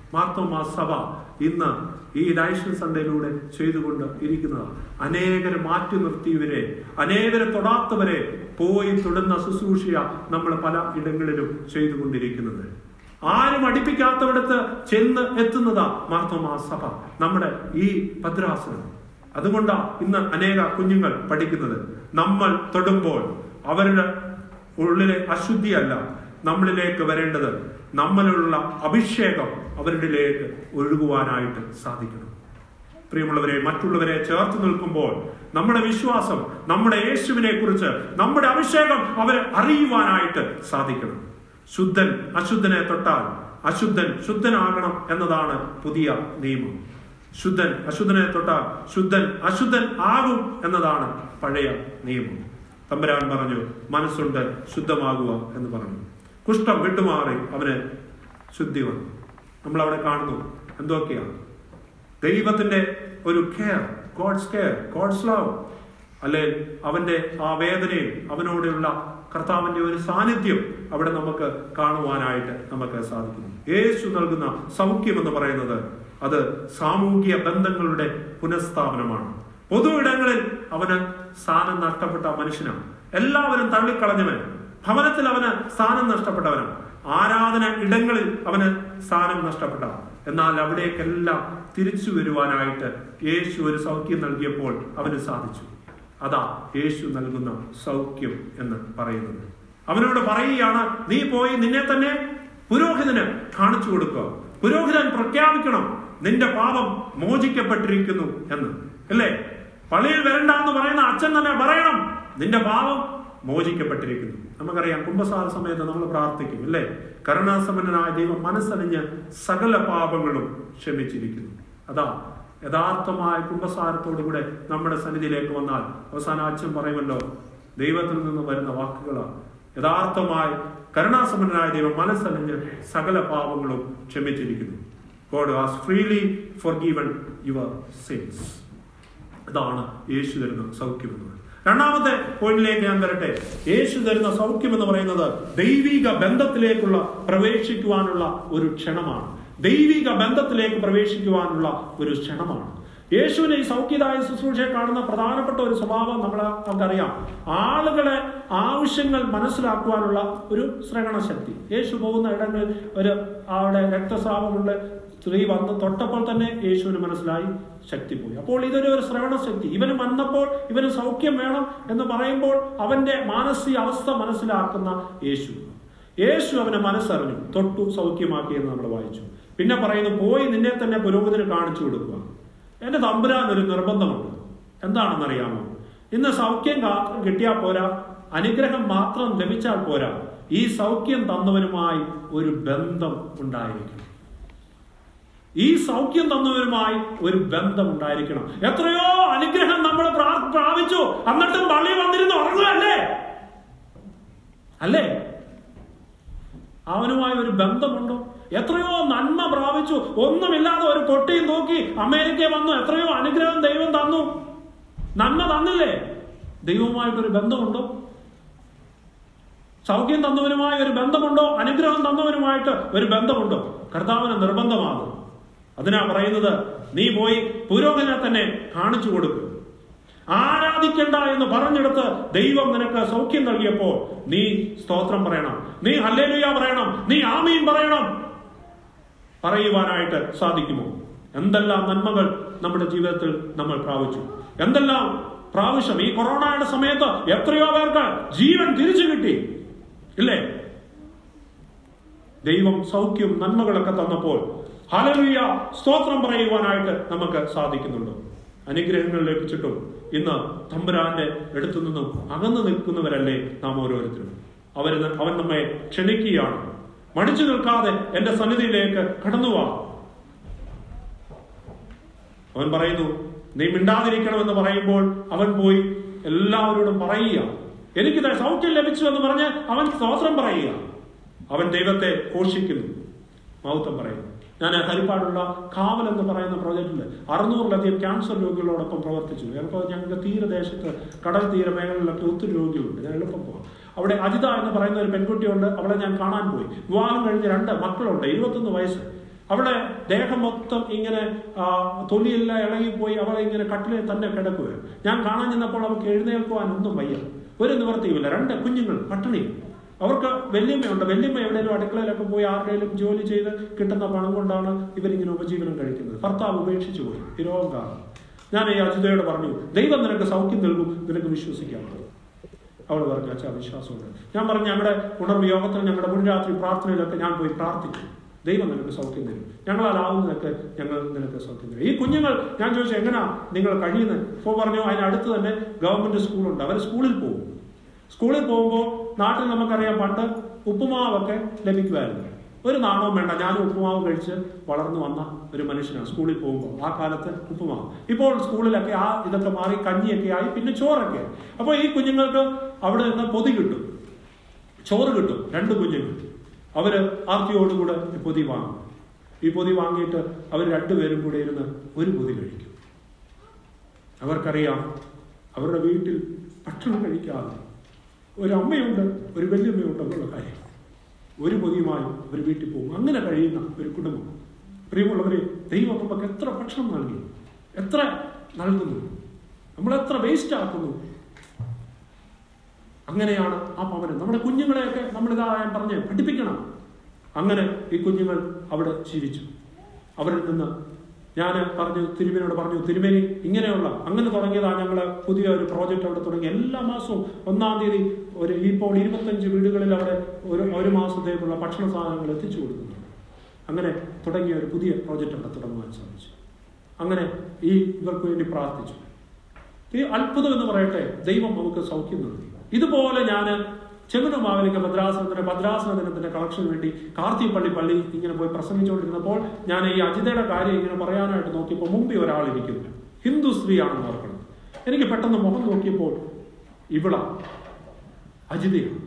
മാർത്തോമാ സഭ ഇന്ന് ഈ ഡയഷൻ സൺഡേയിലൂടെ ചെയ്തുകൊണ്ട് ഇരിക്കുന്നത് അനേകരെ മാറ്റി നിർത്തിയവരെ അനേകരെ തൊടാത്തവരെ പോയി തൊടുന്ന ശുശ്രൂഷയ നമ്മൾ പല ഇടങ്ങളിലും ചെയ്തുകൊണ്ടിരിക്കുന്നത് ആരും അടുപ്പിക്കാത്തവിടത്ത് ചെന്ന് എത്തുന്നതാ മാർത്തോമാ സഭ നമ്മുടെ ഈ ഭദ്രാസനം അതുകൊണ്ടാ ഇന്ന് അനേക കുഞ്ഞുങ്ങൾ പഠിക്കുന്നത് നമ്മൾ തൊടുമ്പോൾ അവരുടെ ഉള്ളിലെ അശുദ്ധിയല്ല നമ്മളിലേക്ക് വരേണ്ടത് നമ്മളിലുള്ള അഭിഷേകം അവരുടെയിലേക്ക് ഒഴുകുവാനായിട്ട് സാധിക്കണം പ്രിയമുള്ളവരെ മറ്റുള്ളവരെ ചേർത്ത് നിൽക്കുമ്പോൾ നമ്മുടെ വിശ്വാസം നമ്മുടെ യേശുവിനെ കുറിച്ച് നമ്മുടെ അഭിഷേകം അവരെ അറിയുവാനായിട്ട് സാധിക്കണം ശുദ്ധൻ അശുദ്ധനെ തൊട്ടാൽ അശുദ്ധൻ ശുദ്ധനാകണം എന്നതാണ് പുതിയ നിയമം ശുദ്ധൻ അശുദ്ധനെ തൊട്ടാൽ ശുദ്ധൻ അശുദ്ധൻ ആകും എന്നതാണ് പഴയ നിയമം തമ്പരാൻ പറഞ്ഞു മനസ്സുണ്ട് ശുദ്ധമാകുക എന്ന് പറഞ്ഞു കുഷ്ഠം വിട്ടുമാറി അവന് ശുദ്ധി വന്നു നമ്മൾ അവിടെ കാണുന്നു എന്തൊക്കെയാണ് ദൈവത്തിന്റെ ഒരു care God's care God's love അല്ലെ അവന്റെ ആ വേദനയും അവനോടുള്ള കർത്താവിന്റെ ഒരു സാന്നിധ്യം അവിടെ നമുക്ക് കാണുവാനായിട്ട് നമുക്ക് സാധിക്കുന്നു യേശു നൽകുന്ന സൗഖ്യം എന്ന് പറയുന്നത് അത് സാമൂഹിക ബന്ധങ്ങളുടെ പുനഃസ്ഥാപനമാണ് പൊതു ഇടങ്ങളിൽ അവന് സ്ഥാനം നഷ്ടപ്പെട്ട മനുഷ്യനാണ് എല്ലാവരും തള്ളിക്കളഞ്ഞവൻ ഭവനത്തിൽ അവന് സ്ഥാനം നഷ്ടപ്പെട്ടവനാണ് ആരാധന ഇടങ്ങളിൽ അവന് സ്ഥാനം നഷ്ടപ്പെട്ട എന്നാൽ അവിടേക്കെല്ലാം തിരിച്ചു വരുവാനായിട്ട് യേശു ഒരു സൗഖ്യം നൽകിയപ്പോൾ അവന് സാധിച്ചു അതാ യേശു നൽകുന്ന സൗഖ്യം എന്ന് പറയുന്നത് അവനോട് പറയുകയാണ് നീ പോയി നിന്നെ തന്നെ പുരോഹിതന് കാണിച്ചു കൊടുക്കുക പുരോഹിതൻ പ്രഖ്യാപിക്കണം നിന്റെ പാപം മോചിക്കപ്പെട്ടിരിക്കുന്നു എന്ന് അല്ലേ പള്ളിയിൽ വരണ്ട എന്ന് പറയുന്ന അച്ഛൻ തന്നെ പറയണം നിന്റെ പാപം മോചിക്കപ്പെട്ടിരിക്കുന്നു നമുക്കറിയാം കുംഭസാര സമയത്ത് നമ്മൾ പ്രാർത്ഥിക്കും അല്ലേ കരുണാസമ്പന്നനായ ദൈവം മനസ്സറിഞ്ഞ് സകല പാപങ്ങളും ക്ഷമിച്ചിരിക്കുന്നു അതാ യഥാർത്ഥമായ കുംഭസാരത്തോടു കൂടെ നമ്മുടെ സന്നിധിയിലേക്ക് വന്നാൽ അവസാനം അച്ഛൻ പറയുമല്ലോ ദൈവത്തിൽ നിന്ന് വരുന്ന വാക്കുകളാണ് യഥാർത്ഥമായി കരുണാസമ്പന്നനായ ദൈവം മനസ്സറിഞ്ഞ് സകല പാപങ്ങളും ക്ഷമിച്ചിരിക്കുന്നു God has freely forgiven your sins ഇതാണ് യേശു തരുന്ന സൗഖ്യം എന്നത് രണ്ടാമത്തെ പോയിന്റിലേക്ക് ഞാൻ വരട്ടെ യേശു തരുന്ന സൗഖ്യം എന്ന് പറയുന്നത് ദൈവിക ബന്ധത്തിലേക്കുള്ള പ്രവേശിക്കുവാനുള്ള ഒരു ക്ഷണമാണ് ദൈവിക ബന്ധത്തിലേക്ക് പ്രവേശിക്കുവാനുള്ള ഒരു ക്ഷണമാണ് യേശുവിനെ ഈ സൗഖ്യദായ ശുശ്രൂഷയെ കാണുന്ന പ്രധാനപ്പെട്ട ഒരു സ്വഭാവം നമ്മൾ നമുക്കറിയാം ആളുകളെ ആവശ്യങ്ങൾ മനസ്സിലാക്കുവാനുള്ള ഒരു ശ്രവണ ശക്തി യേശു പോകുന്ന ഇടങ്ങളിൽ ഒരു അവിടെ രക്തസ്രാവമുണ്ട് സ്ത്രീ വന്ന് തൊട്ടപ്പോൾ തന്നെ യേശുവിന് മനസ്സിലായി ശക്തി പോയി അപ്പോൾ ഇതൊരു ഒരു ശ്രവണ ശക്തി ഇവന് വന്നപ്പോൾ ഇവന് സൗഖ്യം വേണം എന്ന് പറയുമ്പോൾ അവന്റെ മാനസിക അവസ്ഥ മനസ്സിലാക്കുന്ന യേശു യേശു അവനെ മനസ്സറിഞ്ഞു തൊട്ടു സൗഖ്യമാക്കി എന്ന് നമ്മൾ വായിച്ചു പിന്നെ പറയുന്നു പോയി നിന്നെ തന്നെ പുരോഗതിന് കാണിച്ചു കൊടുക്കുക എന്റെ തമ്പുരാൻ ഒരു നിർബന്ധമുണ്ട് എന്താണെന്നറിയാമോ ഇന്ന് സൗഖ്യം കിട്ടിയാൽ പോരാ അനുഗ്രഹം മാത്രം ലഭിച്ചാൽ പോരാ ഈ സൗഖ്യം തന്നവനുമായി ഒരു ബന്ധം ഉണ്ടായിരിക്കണം ഈ സൗഖ്യം തന്നവരുമായി ഒരു ബന്ധം ഉണ്ടായിരിക്കണം എത്രയോ അനുഗ്രഹം നമ്മൾ പ്രാപിച്ചു എന്നിട്ടും പള്ളി വന്നിരുന്ന് ഉറങ്ങുകയല്ലേ അല്ലേ അവനുമായി ഒരു ബന്ധമുണ്ടോ എത്രയോ നന്മ പ്രാപിച്ചു ഒന്നുമില്ലാതെ ഒരു പൊട്ടിയും നോക്കി അമേരിക്ക വന്നു എത്രയോ അനുഗ്രഹം ദൈവം തന്നു നന്മ തന്നില്ലേ ദൈവവുമായിട്ടൊരു ബന്ധമുണ്ടോ സൗഖ്യം തന്നവനുമായി ഒരു ബന്ധമുണ്ടോ അനുഗ്രഹം തന്നവനുമായിട്ട് ഒരു ബന്ധമുണ്ടോ കർത്താവിന് നിർബന്ധമാകും അതിനാ പറയുന്നത് നീ പോയി പുരോഗതിനെ തന്നെ കാണിച്ചു കൊടുക്കുക ആരാധിക്കണ്ട എന്ന് പറഞ്ഞെടുത്ത് ദൈവം നിനക്ക് സൗഖ്യം നൽകിയപ്പോൾ നീ സ്തോത്രം പറയണം നീ ഹല്ലേലുയ പറയണം നീ ആമീൻ പറയണം പറയുവാനായിട്ട് സാധിക്കുമോ എന്തെല്ലാം നന്മകൾ നമ്മുടെ ജീവിതത്തിൽ നമ്മൾ പ്രാപിച്ചു എന്തെല്ലാം പ്രാവശ്യം ഈ കൊറോണയുടെ സമയത്ത് എത്രയോ പേർക്ക് ജീവൻ തിരിച്ചു കിട്ടി ഇല്ലേ ദൈവം സൗഖ്യം നന്മകളൊക്കെ തന്നപ്പോൾ ഹലലുയ സ്തോത്രം പറയുവാനായിട്ട് നമുക്ക് സാധിക്കുന്നുണ്ട് അനുഗ്രഹങ്ങൾ ലഭിച്ചിട്ടും ഇന്ന് തമ്പുരാന്റെ അടുത്തു നിന്നും അകന്നു നിൽക്കുന്നവരല്ലേ നാം ഓരോരുത്തരും അവർ അവൻ നമ്മെ ക്ഷണിക്കുകയാണ് മടിച്ചു നിൽക്കാതെ എന്റെ സന്നിധിയിലേക്ക് കടന്നുവാ അവൻ പറയുന്നു നീ മിണ്ടാതിരിക്കണമെന്ന് പറയുമ്പോൾ അവൻ പോയി എല്ലാവരോടും പറയുക എനിക്കിത് സൗഖ്യം ലഭിച്ചു എന്ന് പറഞ്ഞ് അവൻ സ്തോത്രം പറയുക അവൻ ദൈവത്തെ ഘോഷിക്കുന്നു മൗത്തം പറയുന്നു ഞാൻ ഹരിപ്പാടുള്ള കാവൽ എന്ന് പറയുന്ന പ്രോജക്റ്റിൽ അറുന്നൂറിലധികം ക്യാൻസർ രോഗികളോടൊപ്പം പ്രവർത്തിച്ചു ചിലപ്പോൾ ഞങ്ങൾക്ക് തീരദേശത്ത് കടൽ തീര മേഖലകളിലൊക്കെ ഒത്തിരി രോഗികളുണ്ട് ഞാൻ എളുപ്പം പോകാം അവിടെ അജിത എന്ന് പറയുന്ന ഒരു പെൺകുട്ടിയുണ്ട് അവളെ ഞാൻ കാണാൻ പോയി വിവാഹം കഴിഞ്ഞ് രണ്ട് മക്കളുണ്ട് ഇരുപത്തൊന്ന് വയസ്സ് അവിടെ ദേഹം മൊത്തം ഇങ്ങനെ ആ, തൊലിയെല്ലാം ഇളകിപ്പോയി അവളെ ഇങ്ങനെ കട്ടിലെ തന്നെ കിടക്കുക ഞാൻ കാണാൻ ചെന്നപ്പോൾ അവൾക്ക് എഴുന്നേൽക്കുവാൻ ഒന്നും വയ്യ ഒരു നിവൃത്തിയുമില്ല രണ്ട് കുഞ്ഞുങ്ങൾ പട്ടിണി അവർക്ക് വല്യമ്മയുണ്ട് വല്യമ്മ എവിടെയെങ്കിലും അടുക്കളയിലൊക്കെ പോയി ആരുടെയും ജോലി ചെയ്ത് കിട്ടുന്ന പണം കൊണ്ടാണ് ഇവരിങ്ങനെ ഉപജീവനം കഴിക്കുന്നത് ഭർത്താവ് ഉപേക്ഷിച്ചു പോയി ഈ രോഗം കാരണം ഞാൻ ഈ അജിതയോട് പറഞ്ഞു ദൈവം നിനക്ക് സൗഖ്യം നൽകും നിനക്ക് വിശ്വസിക്കാൻ അവൾ പറഞ്ഞു അച്ഛാ വിശ്വാസമുണ്ട് ഞാൻ പറഞ്ഞു ഞങ്ങളുടെ ഉണർവ് യോഗത്തിൽ ഞങ്ങളുടെ മുൻരാത്രി പ്രാർത്ഥനയിലൊക്കെ ഞാൻ പോയി പ്രാർത്ഥിച്ചു ദൈവം നിനക്ക് സൗഖ്യം തരും ഞങ്ങളാലാവുന്നതൊക്കെ ഞങ്ങൾ നിനക്ക് സൗഖ്യം തരും ഈ കുഞ്ഞുങ്ങൾ ഞാൻ ചോദിച്ചു എങ്ങനെയാ നിങ്ങൾ കഴിയുന്നത് ഇപ്പോൾ പറഞ്ഞു അതിനടുത്ത് തന്നെ ഗവൺമെന്റ് സ്കൂളുണ്ട് അവർ സ്കൂളിൽ പോകും സ്കൂളിൽ പോകുമ്പോൾ നാട്ടിൽ നമുക്കറിയാം പണ്ട് ഉപ്പുമാവൊക്കെ ലഭിക്കുമായിരുന്നു ഒരു നാണവും വേണ്ട ഞാൻ ഉപ്പുമാവ് കഴിച്ച് വളർന്നു വന്ന ഒരു മനുഷ്യനാണ് സ്കൂളിൽ പോകുമ്പോൾ ആ കാലത്ത് ഉപ്പുമാവ് ഇപ്പോൾ സ്കൂളിലൊക്കെ ആ ഇതൊക്കെ മാറി കഞ്ഞിയൊക്കെ ആയി പിന്നെ ചോറൊക്കെ ആയി. അപ്പോൾ ഈ കുഞ്ഞുങ്ങൾക്ക് അവിടെ നിന്ന് പൊതി കിട്ടും ചോറ് കിട്ടും രണ്ട് കുഞ്ഞുങ്ങൾ അവര് ആർത്തിയോടുകൂടെ ഈ പൊതി വാങ്ങും ഈ പൊതി വാങ്ങിയിട്ട് അവർ രണ്ടുപേരും കൂടെ ഇരുന്ന് ഒരു പൊതി കഴിക്കും അവർക്കറിയാം അവരുടെ വീട്ടിൽ ഭക്ഷണം കഴിക്കാതെ ഒരു അമ്മയുണ്ട് ഒരു വല്യമ്മയുണ്ട് എന്നുള്ള കാര്യം ഒരു പൊതിയുമായി അവർ വീട്ടിൽ പോകും അങ്ങനെ കഴിയുന്ന ഒരു കുടുംബം പ്രിയമുള്ളവരെ ദൈവം നമുക്ക് എത്ര ഭക്ഷണം നൽകി എത്ര നൽകുന്നു നമ്മൾ എത്ര വേസ്റ്റ് ആക്കുന്നു അങ്ങനെയാണ് ആ ഭവനം നമ്മുടെ കുഞ്ഞുങ്ങളെയൊക്കെ നമ്മളിതാ ഞാൻ പറഞ്ഞ് പഠിപ്പിക്കണം അങ്ങനെ ഈ കുഞ്ഞുങ്ങൾ അവിടെ ജീവിച്ചു അവരിൽ നിന്ന് ഞാൻ പറഞ്ഞു തിരുമേനോട് പറഞ്ഞു തിരുമേനി ഇങ്ങനെയുള്ള അങ്ങനെ തുടങ്ങിയതാ ഞങ്ങൾ പുതിയ ഒരു പ്രോജക്റ്റ് അവിടെ തുടങ്ങി എല്ലാ മാസവും ഒന്നാം തീയതി ഒരു ഇപ്പോൾ ഇരുപത്തഞ്ച് വീടുകളിൽ അവിടെ ഒരു ഒരു മാസത്തേക്കുള്ള ഭക്ഷണ സാധനങ്ങൾ എത്തിച്ചു കൊടുക്കുന്നുണ്ട് അങ്ങനെ തുടങ്ങിയ ഒരു പുതിയ പ്രോജക്റ്റ് അവിടെ തുടങ്ങുവാൻ സാധിച്ചു അങ്ങനെ ഈ ഇവർക്ക് വേണ്ടി പ്രാർത്ഥിച്ചു ഈ അത്ഭുതം എന്ന് പറയട്ടെ ദൈവം നമുക്ക് സൗഖ്യം നൽകി ഇതുപോലെ ഞാൻ ചെങ്ങണമാവിലേക്ക് ഭദ്രാസനത്തിന്റെ ഭദ്രാസന ദിനത്തിന്റെ കളക്ഷന് വേണ്ടി കാർത്തിപ്പള്ളി പള്ളി ഇങ്ങനെ പോയി പ്രസംഗിച്ചുകൊണ്ടിരുന്നപ്പോൾ ഞാൻ ഈ അജിതയുടെ കാര്യം ഇങ്ങനെ പറയാനായിട്ട് നോക്കിയപ്പോൾ മുമ്പിൽ ഒരാൾ ഇരിക്കുന്നു ഹിന്ദു സ്ത്രീയാണെന്ന് ഓർക്കണം എനിക്ക് പെട്ടെന്ന് മുഖം നോക്കിയപ്പോൾ ഇവള അജിതയാണ്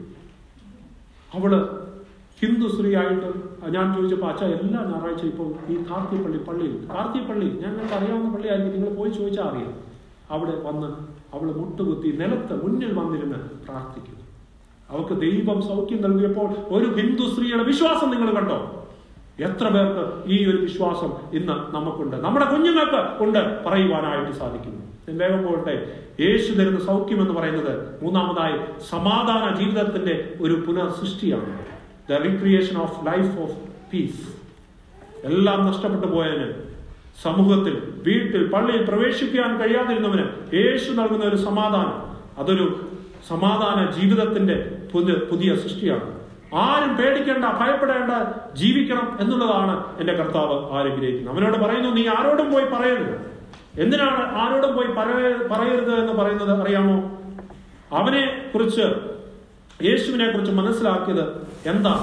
അവള് ഹിന്ദു സ്ത്രീ ആയിട്ട് ഞാൻ ചോദിച്ചപ്പോൾ അച്ഛാ എല്ലാ ഞായറാഴ്ച ഇപ്പോൾ ഈ കാർത്തിപ്പള്ളി പള്ളിയിൽ കാർത്തിപ്പള്ളി ഞങ്ങൾക്ക് അറിയാവുന്ന പള്ളിയായിരിക്കും നിങ്ങൾ പോയി ചോദിച്ചാൽ അറിയാം അവിടെ വന്ന് അവള് മുട്ടുകുത്തി നിലത്ത് മുന്നിൽ വന്നിരുന്ന് പ്രാർത്ഥിക്കുന്നു അവൾക്ക് ദൈവം സൗഖ്യം നൽകിയപ്പോൾ ഒരു ഹിന്ദു സ്ത്രീയുടെ വിശ്വാസം നിങ്ങൾ കണ്ടോ എത്ര പേർക്ക് ഈ ഒരു വിശ്വാസം ഇന്ന് നമുക്കുണ്ട് നമ്മുടെ കുഞ്ഞുങ്ങൾക്ക് ഉണ്ട് പറയുവാനായിട്ട് സാധിക്കുന്നു ഞാൻ വേഗം പോകട്ടെ യേശു തരുന്ന സൗഖ്യം എന്ന് പറയുന്നത് മൂന്നാമതായി സമാധാന ജീവിതത്തിന്റെ ഒരു പുനഃസൃഷ്ടിയാണ് the recreation of life of peace എല്ലാം നഷ്ടപ്പെട്ടു പോയതിന് സമൂഹത്തിൽ വീട്ടിൽ പള്ളിയിൽ പ്രവേശിക്കാൻ കഴിയാതിരുന്നവന് യേശു നൽകുന്ന ഒരു സമാധാനം അതൊരു സമാധാന ജീവിതത്തിന്റെ പുതിയ പുതിയ സൃഷ്ടിയാണ് ആരും പേടിക്കേണ്ട ഭയപ്പെടേണ്ട ജീവിക്കണം എന്നുള്ളതാണ് എന്റെ കർത്താവ് ആഗ്രഹിക്കുന്നത് അവനോട് പറയുന്നു നീ ആരോടും പോയി പറയരുത് എന്തിനാണ് ആരോടും പോയി പറയ- പറയരുത് എന്ന് പറയുന്നത് അറിയാമോ അവനെ കുറിച്ച് യേശുവിനെ കുറിച്ച് മനസ്സിലാക്കിയത് എന്താ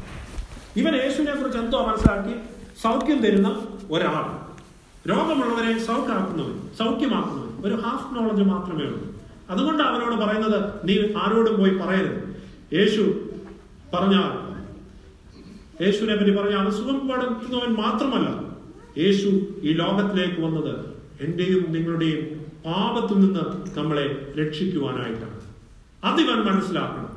ഇവൻ യേശുവിനെ കുറിച്ച് എന്തോ മനസ്സിലാക്കി സൗഖ്യം തരുന്ന ഒരാൾ രോഗമുള്ളവരെ സൗഖ്യമാക്കുന്നവൻ സൗഖ്യമാക്കുന്നവൻ ഒരു ഹാഫ് നോളജ് മാത്രമേ ഉള്ളൂ അതുകൊണ്ട് അവനോട് പറയുന്നത് നീ ആരോടും പോയി പറയരുത് യേശു പറഞ്ഞാൽ യേശുവിനെ പറ്റി പറഞ്ഞ അവൻ സുഖം പടുത്തുന്നവൻ മാത്രമല്ല യേശു ഈ ലോകത്തിലേക്ക് വന്നത് എന്റെയും നിങ്ങളുടെയും പാപത്തിൽ നിന്ന് നമ്മളെ രക്ഷിക്കുവാനായിട്ടാണ് അതിവൻ മനസ്സിലാക്കണം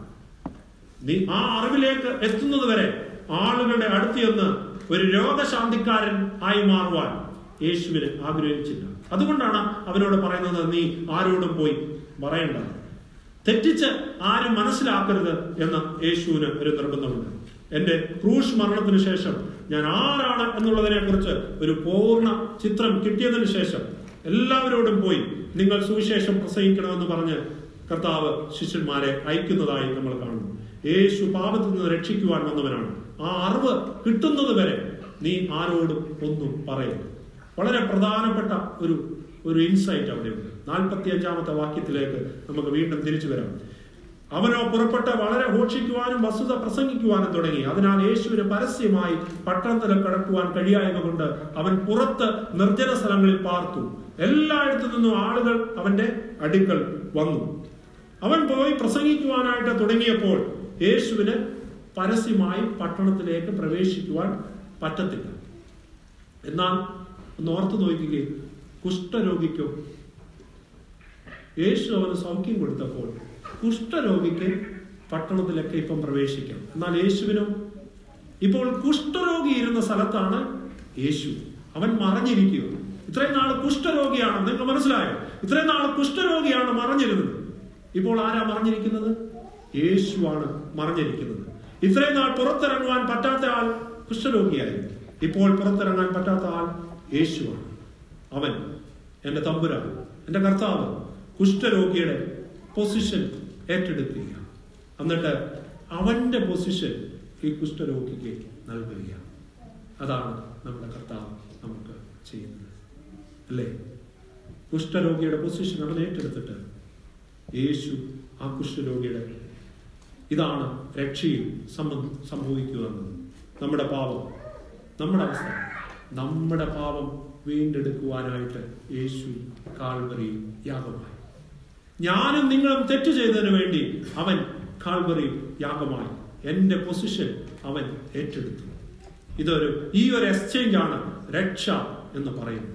നീ ആ അറിവിലേക്ക് എത്തുന്നത് വരെ ആളുകളുടെ അടുത്ത് ചെന്ന് ഒരു രോഗശാന്തിക്കാരൻ ആയി മാറുവാൻ യേശുവിന് ആഗ്രഹിച്ചില്ല അതുകൊണ്ടാണ് അവനോട് പറയുന്നത് നീ ആരോടും പോയി പറയണ്ട തെറ്റിച്ച് ആരും മനസ്സിലാക്കരുത് എന്ന് യേശുവിന് ഒരു നിർബന്ധമുണ്ട് എന്റെ ക്രൂശ് മരണത്തിന് ശേഷം ഞാൻ ആരാണ് എന്നുള്ളതിനെ കുറിച്ച് ഒരു പൂർണ്ണ ചിത്രം കിട്ടിയതിനു ശേഷം എല്ലാവരോടും പോയി നിങ്ങൾ സുവിശേഷം പ്രസംഗിക്കണമെന്ന് പറഞ്ഞ് കർത്താവ് ശിഷ്യന്മാരെ അയക്കുന്നതായി നമ്മൾ കാണുന്നു യേശു പാപത്തിൽ നിന്ന് രക്ഷിക്കുവാൻ വന്നവനാണ് ആ അറിവ് കിട്ടുന്നത് വരെ നീ ആരോടും ഒന്നും പറയരുത് വളരെ പ്രധാനപ്പെട്ട ഒരു ഒരു ഇൻസൈറ്റ് അവിടെയുണ്ട് നാൽപ്പത്തി അഞ്ചാമത്തെ വാക്യത്തിലേക്ക് നമുക്ക് വീണ്ടും തിരിച്ചു വരാം അവനോ പുറപ്പെട്ട് വളരെ ഘോഷിക്കുവാനും വസ്തുത പ്രസംഗിക്കുവാനും തുടങ്ങി അതിനാൽ യേശുവിന് പരസ്യമായി പട്ടണത്തിൽ കടക്കുവാൻ കഴിയായ്മ കൊണ്ട് അവൻ പുറത്ത് നിർജ്ജന സ്ഥലങ്ങളിൽ പാർത്തു എല്ലായിടത്തു നിന്നും ആളുകൾ അവന്റെ അടുക്കൽ വന്നു അവൻ പോയി പ്രസംഗിക്കുവാനായിട്ട് തുടങ്ങിയപ്പോൾ യേശുവിന് പരസ്യമായി പട്ടണത്തിലേക്ക് പ്രവേശിക്കുവാൻ പറ്റത്തില്ല എന്നാൽ ഒന്ന് ഓർത്തു നോക്കിക്കേ കുഷ്ഠരോഗിക്കോ യേശു അവന് സൗഖ്യം കൊടുത്തപ്പോൾ കുഷ്ഠരോഗിക്ക് പട്ടണത്തിലൊക്കെ ഇപ്പം പ്രവേശിക്കാം എന്നാൽ യേശുവിനോ ഇപ്പോൾ കുഷ്ഠരോഗി ഇരുന്ന സ്ഥലത്താണ് യേശു അവൻ മറഞ്ഞിരിക്കുക ഇത്രയും നാൾ കുഷ്ഠരോഗിയാണ് നിങ്ങൾക്ക് മനസ്സിലായോ ഇത്രയും നാൾ കുഷ്ഠരോഗിയാണ് മറഞ്ഞിരുന്നത് ഇപ്പോൾ ആരാ മറഞ്ഞിരിക്കുന്നത് യേശുവാണ് മറഞ്ഞിരിക്കുന്നത് ഇത്രയും നാൾ പുറത്തിറങ്ങുവാൻ പറ്റാത്ത ആൾ കുഷ്ഠരോഗിയായിരുന്നു ഇപ്പോൾ പുറത്തിറങ്ങാൻ പറ്റാത്ത ആൾ യേശുവാണ് അവൻ എന്റെ തമ്പുരാൻ എന്റെ കർത്താവ് കുഷ്ഠരോഗിയുടെ പൊസിഷൻ ഏറ്റെടുക്കുക എന്നിട്ട് അവന്റെ പൊസിഷൻ ഈ കുഷ്ഠരോഗിക്ക് നൽകുക അതാണ് നമ്മുടെ കർത്താവ് നമുക്ക് ചെയ്യുന്നത് അല്ലേ കുഷ്ഠരോഗിയുടെ പൊസിഷൻ അവൻ ഏറ്റെടുത്തിട്ട് യേശു ആ കുഷ്ഠരോഗിയുടെ ഇതാണ് രക്ഷയിൽ സംഭ- സംഭവിക്കുക എന്നത് നമ്മുടെ പാപം നമ്മുടെ അവസ്ഥ നമ്മുടെ പാപം വീണ്ടെടുക്കുവാനായിട്ട് യേശു കാൽവറിയിൽ യാഗമായി ഞാനും നിങ്ങളും തെറ്റ് ചെയ്തതിനു വേണ്ടി അവൻ കാൽവറിയിൽ യാഗമായി എന്റെ പൊസിഷൻ അവൻ ഏറ്റെടുത്തു ഇതൊരു ഈ ഒരു എക്സ്ചേഞ്ച് ആണ് രക്ഷ എന്ന് പറയുന്നത്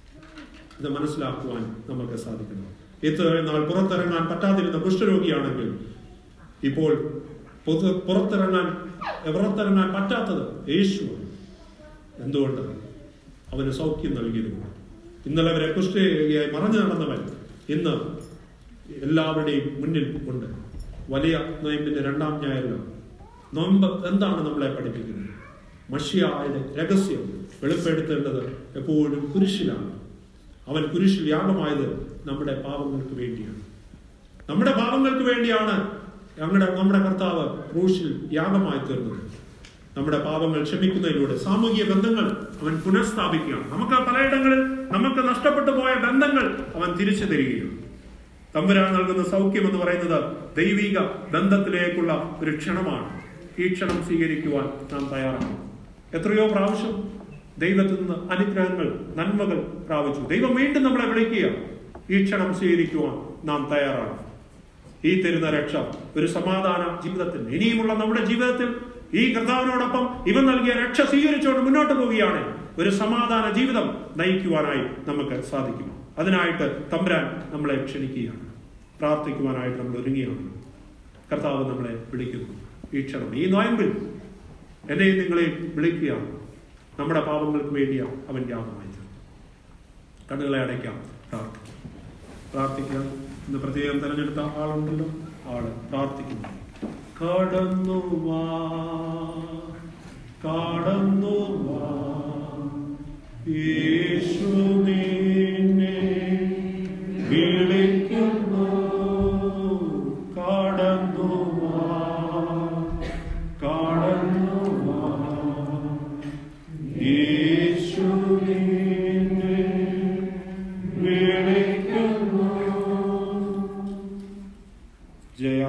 ഇത് മനസ്സിലാക്കുവാൻ നമുക്ക് സാധിക്കണം ഇത്ര നാൾ പുറത്തിറങ്ങാൻ പറ്റാതിരുന്ന കുഷ്ഠരോഗിയാണെങ്കിൽ ഇപ്പോൾ പൊതു പുറത്തിറങ്ങാൻ പുറത്തിറങ്ങാൻ പറ്റാത്തത് യേശുവാണ് എന്തുകൊണ്ട് അവന് സൗഖ്യം നൽകിയിരുന്നു ഇന്നലെ വരെ കുഷ്ഠരോഗിയായി മറഞ്ഞു നടന്നവൻ ഇന്ന് എല്ലാവരുടെയും മുന്നിൽ ഉണ്ട് വലിയ നോയമ്പിന്റെ രണ്ടാം ഞായറിലോ നോമ്പ് എന്താണ് നമ്മളെ പഠിപ്പിക്കുന്നത് മഷിയായുടെ രഹസ്യം വെളിപ്പെടുത്തേണ്ടത് എപ്പോഴും കുരിശിലാണ് അവൻ കുരിശിൽ യാഗമായത് നമ്മുടെ പാപങ്ങൾക്ക് വേണ്ടിയാണ് നമ്മുടെ പാപങ്ങൾക്ക് വേണ്ടിയാണ് ഞങ്ങളുടെ നമ്മുടെ കർത്താവ് ക്രൂശിൽ യാഗമായി തീർന്നത് നമ്മുടെ പാപങ്ങൾ ക്ഷമിക്കുന്നതിലൂടെ സാമൂഹിക ബന്ധങ്ങൾ അവൻ പുനഃസ്ഥാപിക്കുകയാണ് നമുക്ക് പലയിടങ്ങളിൽ നമുക്ക് നഷ്ടപ്പെട്ടു പോയ ബന്ധങ്ങൾ അവൻ തിരിച്ചു തരികയാണ് തമ്പുരാൻ നൽകുന്ന സൗഖ്യം എന്ന് പറയുന്നത് ദൈവിക ബന്ധത്തിലേക്കുള്ള ഒരു ക്ഷണമാണ് ഈ ക്ഷണം സ്വീകരിക്കുവാൻ നാം തയ്യാറാണ് എത്രയോ പ്രാവശ്യം ദൈവത്തിൽ നിന്ന് അനുഗ്രഹങ്ങൾ നന്മകൾ പ്രാപിച്ചു ദൈവം വീണ്ടും നമ്മളെ വിളിക്കുക ഈ ക്ഷണം സ്വീകരിക്കുവാൻ നാം തയ്യാറാണ് ഈ തരുന്ന രക്ഷ ഒരു സമാധാന ജീവിതത്തിന് ഇനിയുമുള്ള നമ്മുടെ ജീവിതത്തിൽ ഈ കർത്താവിനോടൊപ്പം ഇവൻ നൽകിയ രക്ഷ സ്വീകരിച്ചുകൊണ്ട് മുന്നോട്ട് പോവുകയാണ് ഒരു സമാധാന ജീവിതം നയിക്കുവാനായി നമുക്ക് സാധിക്കും അതിനായിട്ട് തമ്പുരാൻ നമ്മളെ ക്ഷണിക്കുകയാണ് പ്രാർത്ഥിക്കുവാനായിട്ട് നമ്മൾ ഒരുങ്ങിയാണ് കർത്താവ് നമ്മളെ വിളിക്കുന്നു ഈ ക്ഷണം ഈ നോയമ്പിൽ എന്നെയും നിങ്ങളെയും വിളിക്കുകയാണ് നമ്മുടെ പാപങ്ങൾക്ക് വേണ്ടിയാ അവൻ യാഗമായി കണ്ണുകളെ അടയ്ക്കാം പ്രാർത്ഥിക്കാം പ്രാർത്ഥിക്കാം ഇന്ന് പ്രത്യേകം തെരഞ്ഞെടുത്ത ആളുണ്ടല്ലോ ആള് പ്രാർത്ഥിക്കുന്നു കടന്നു വാ കടന്നു വാ ഈ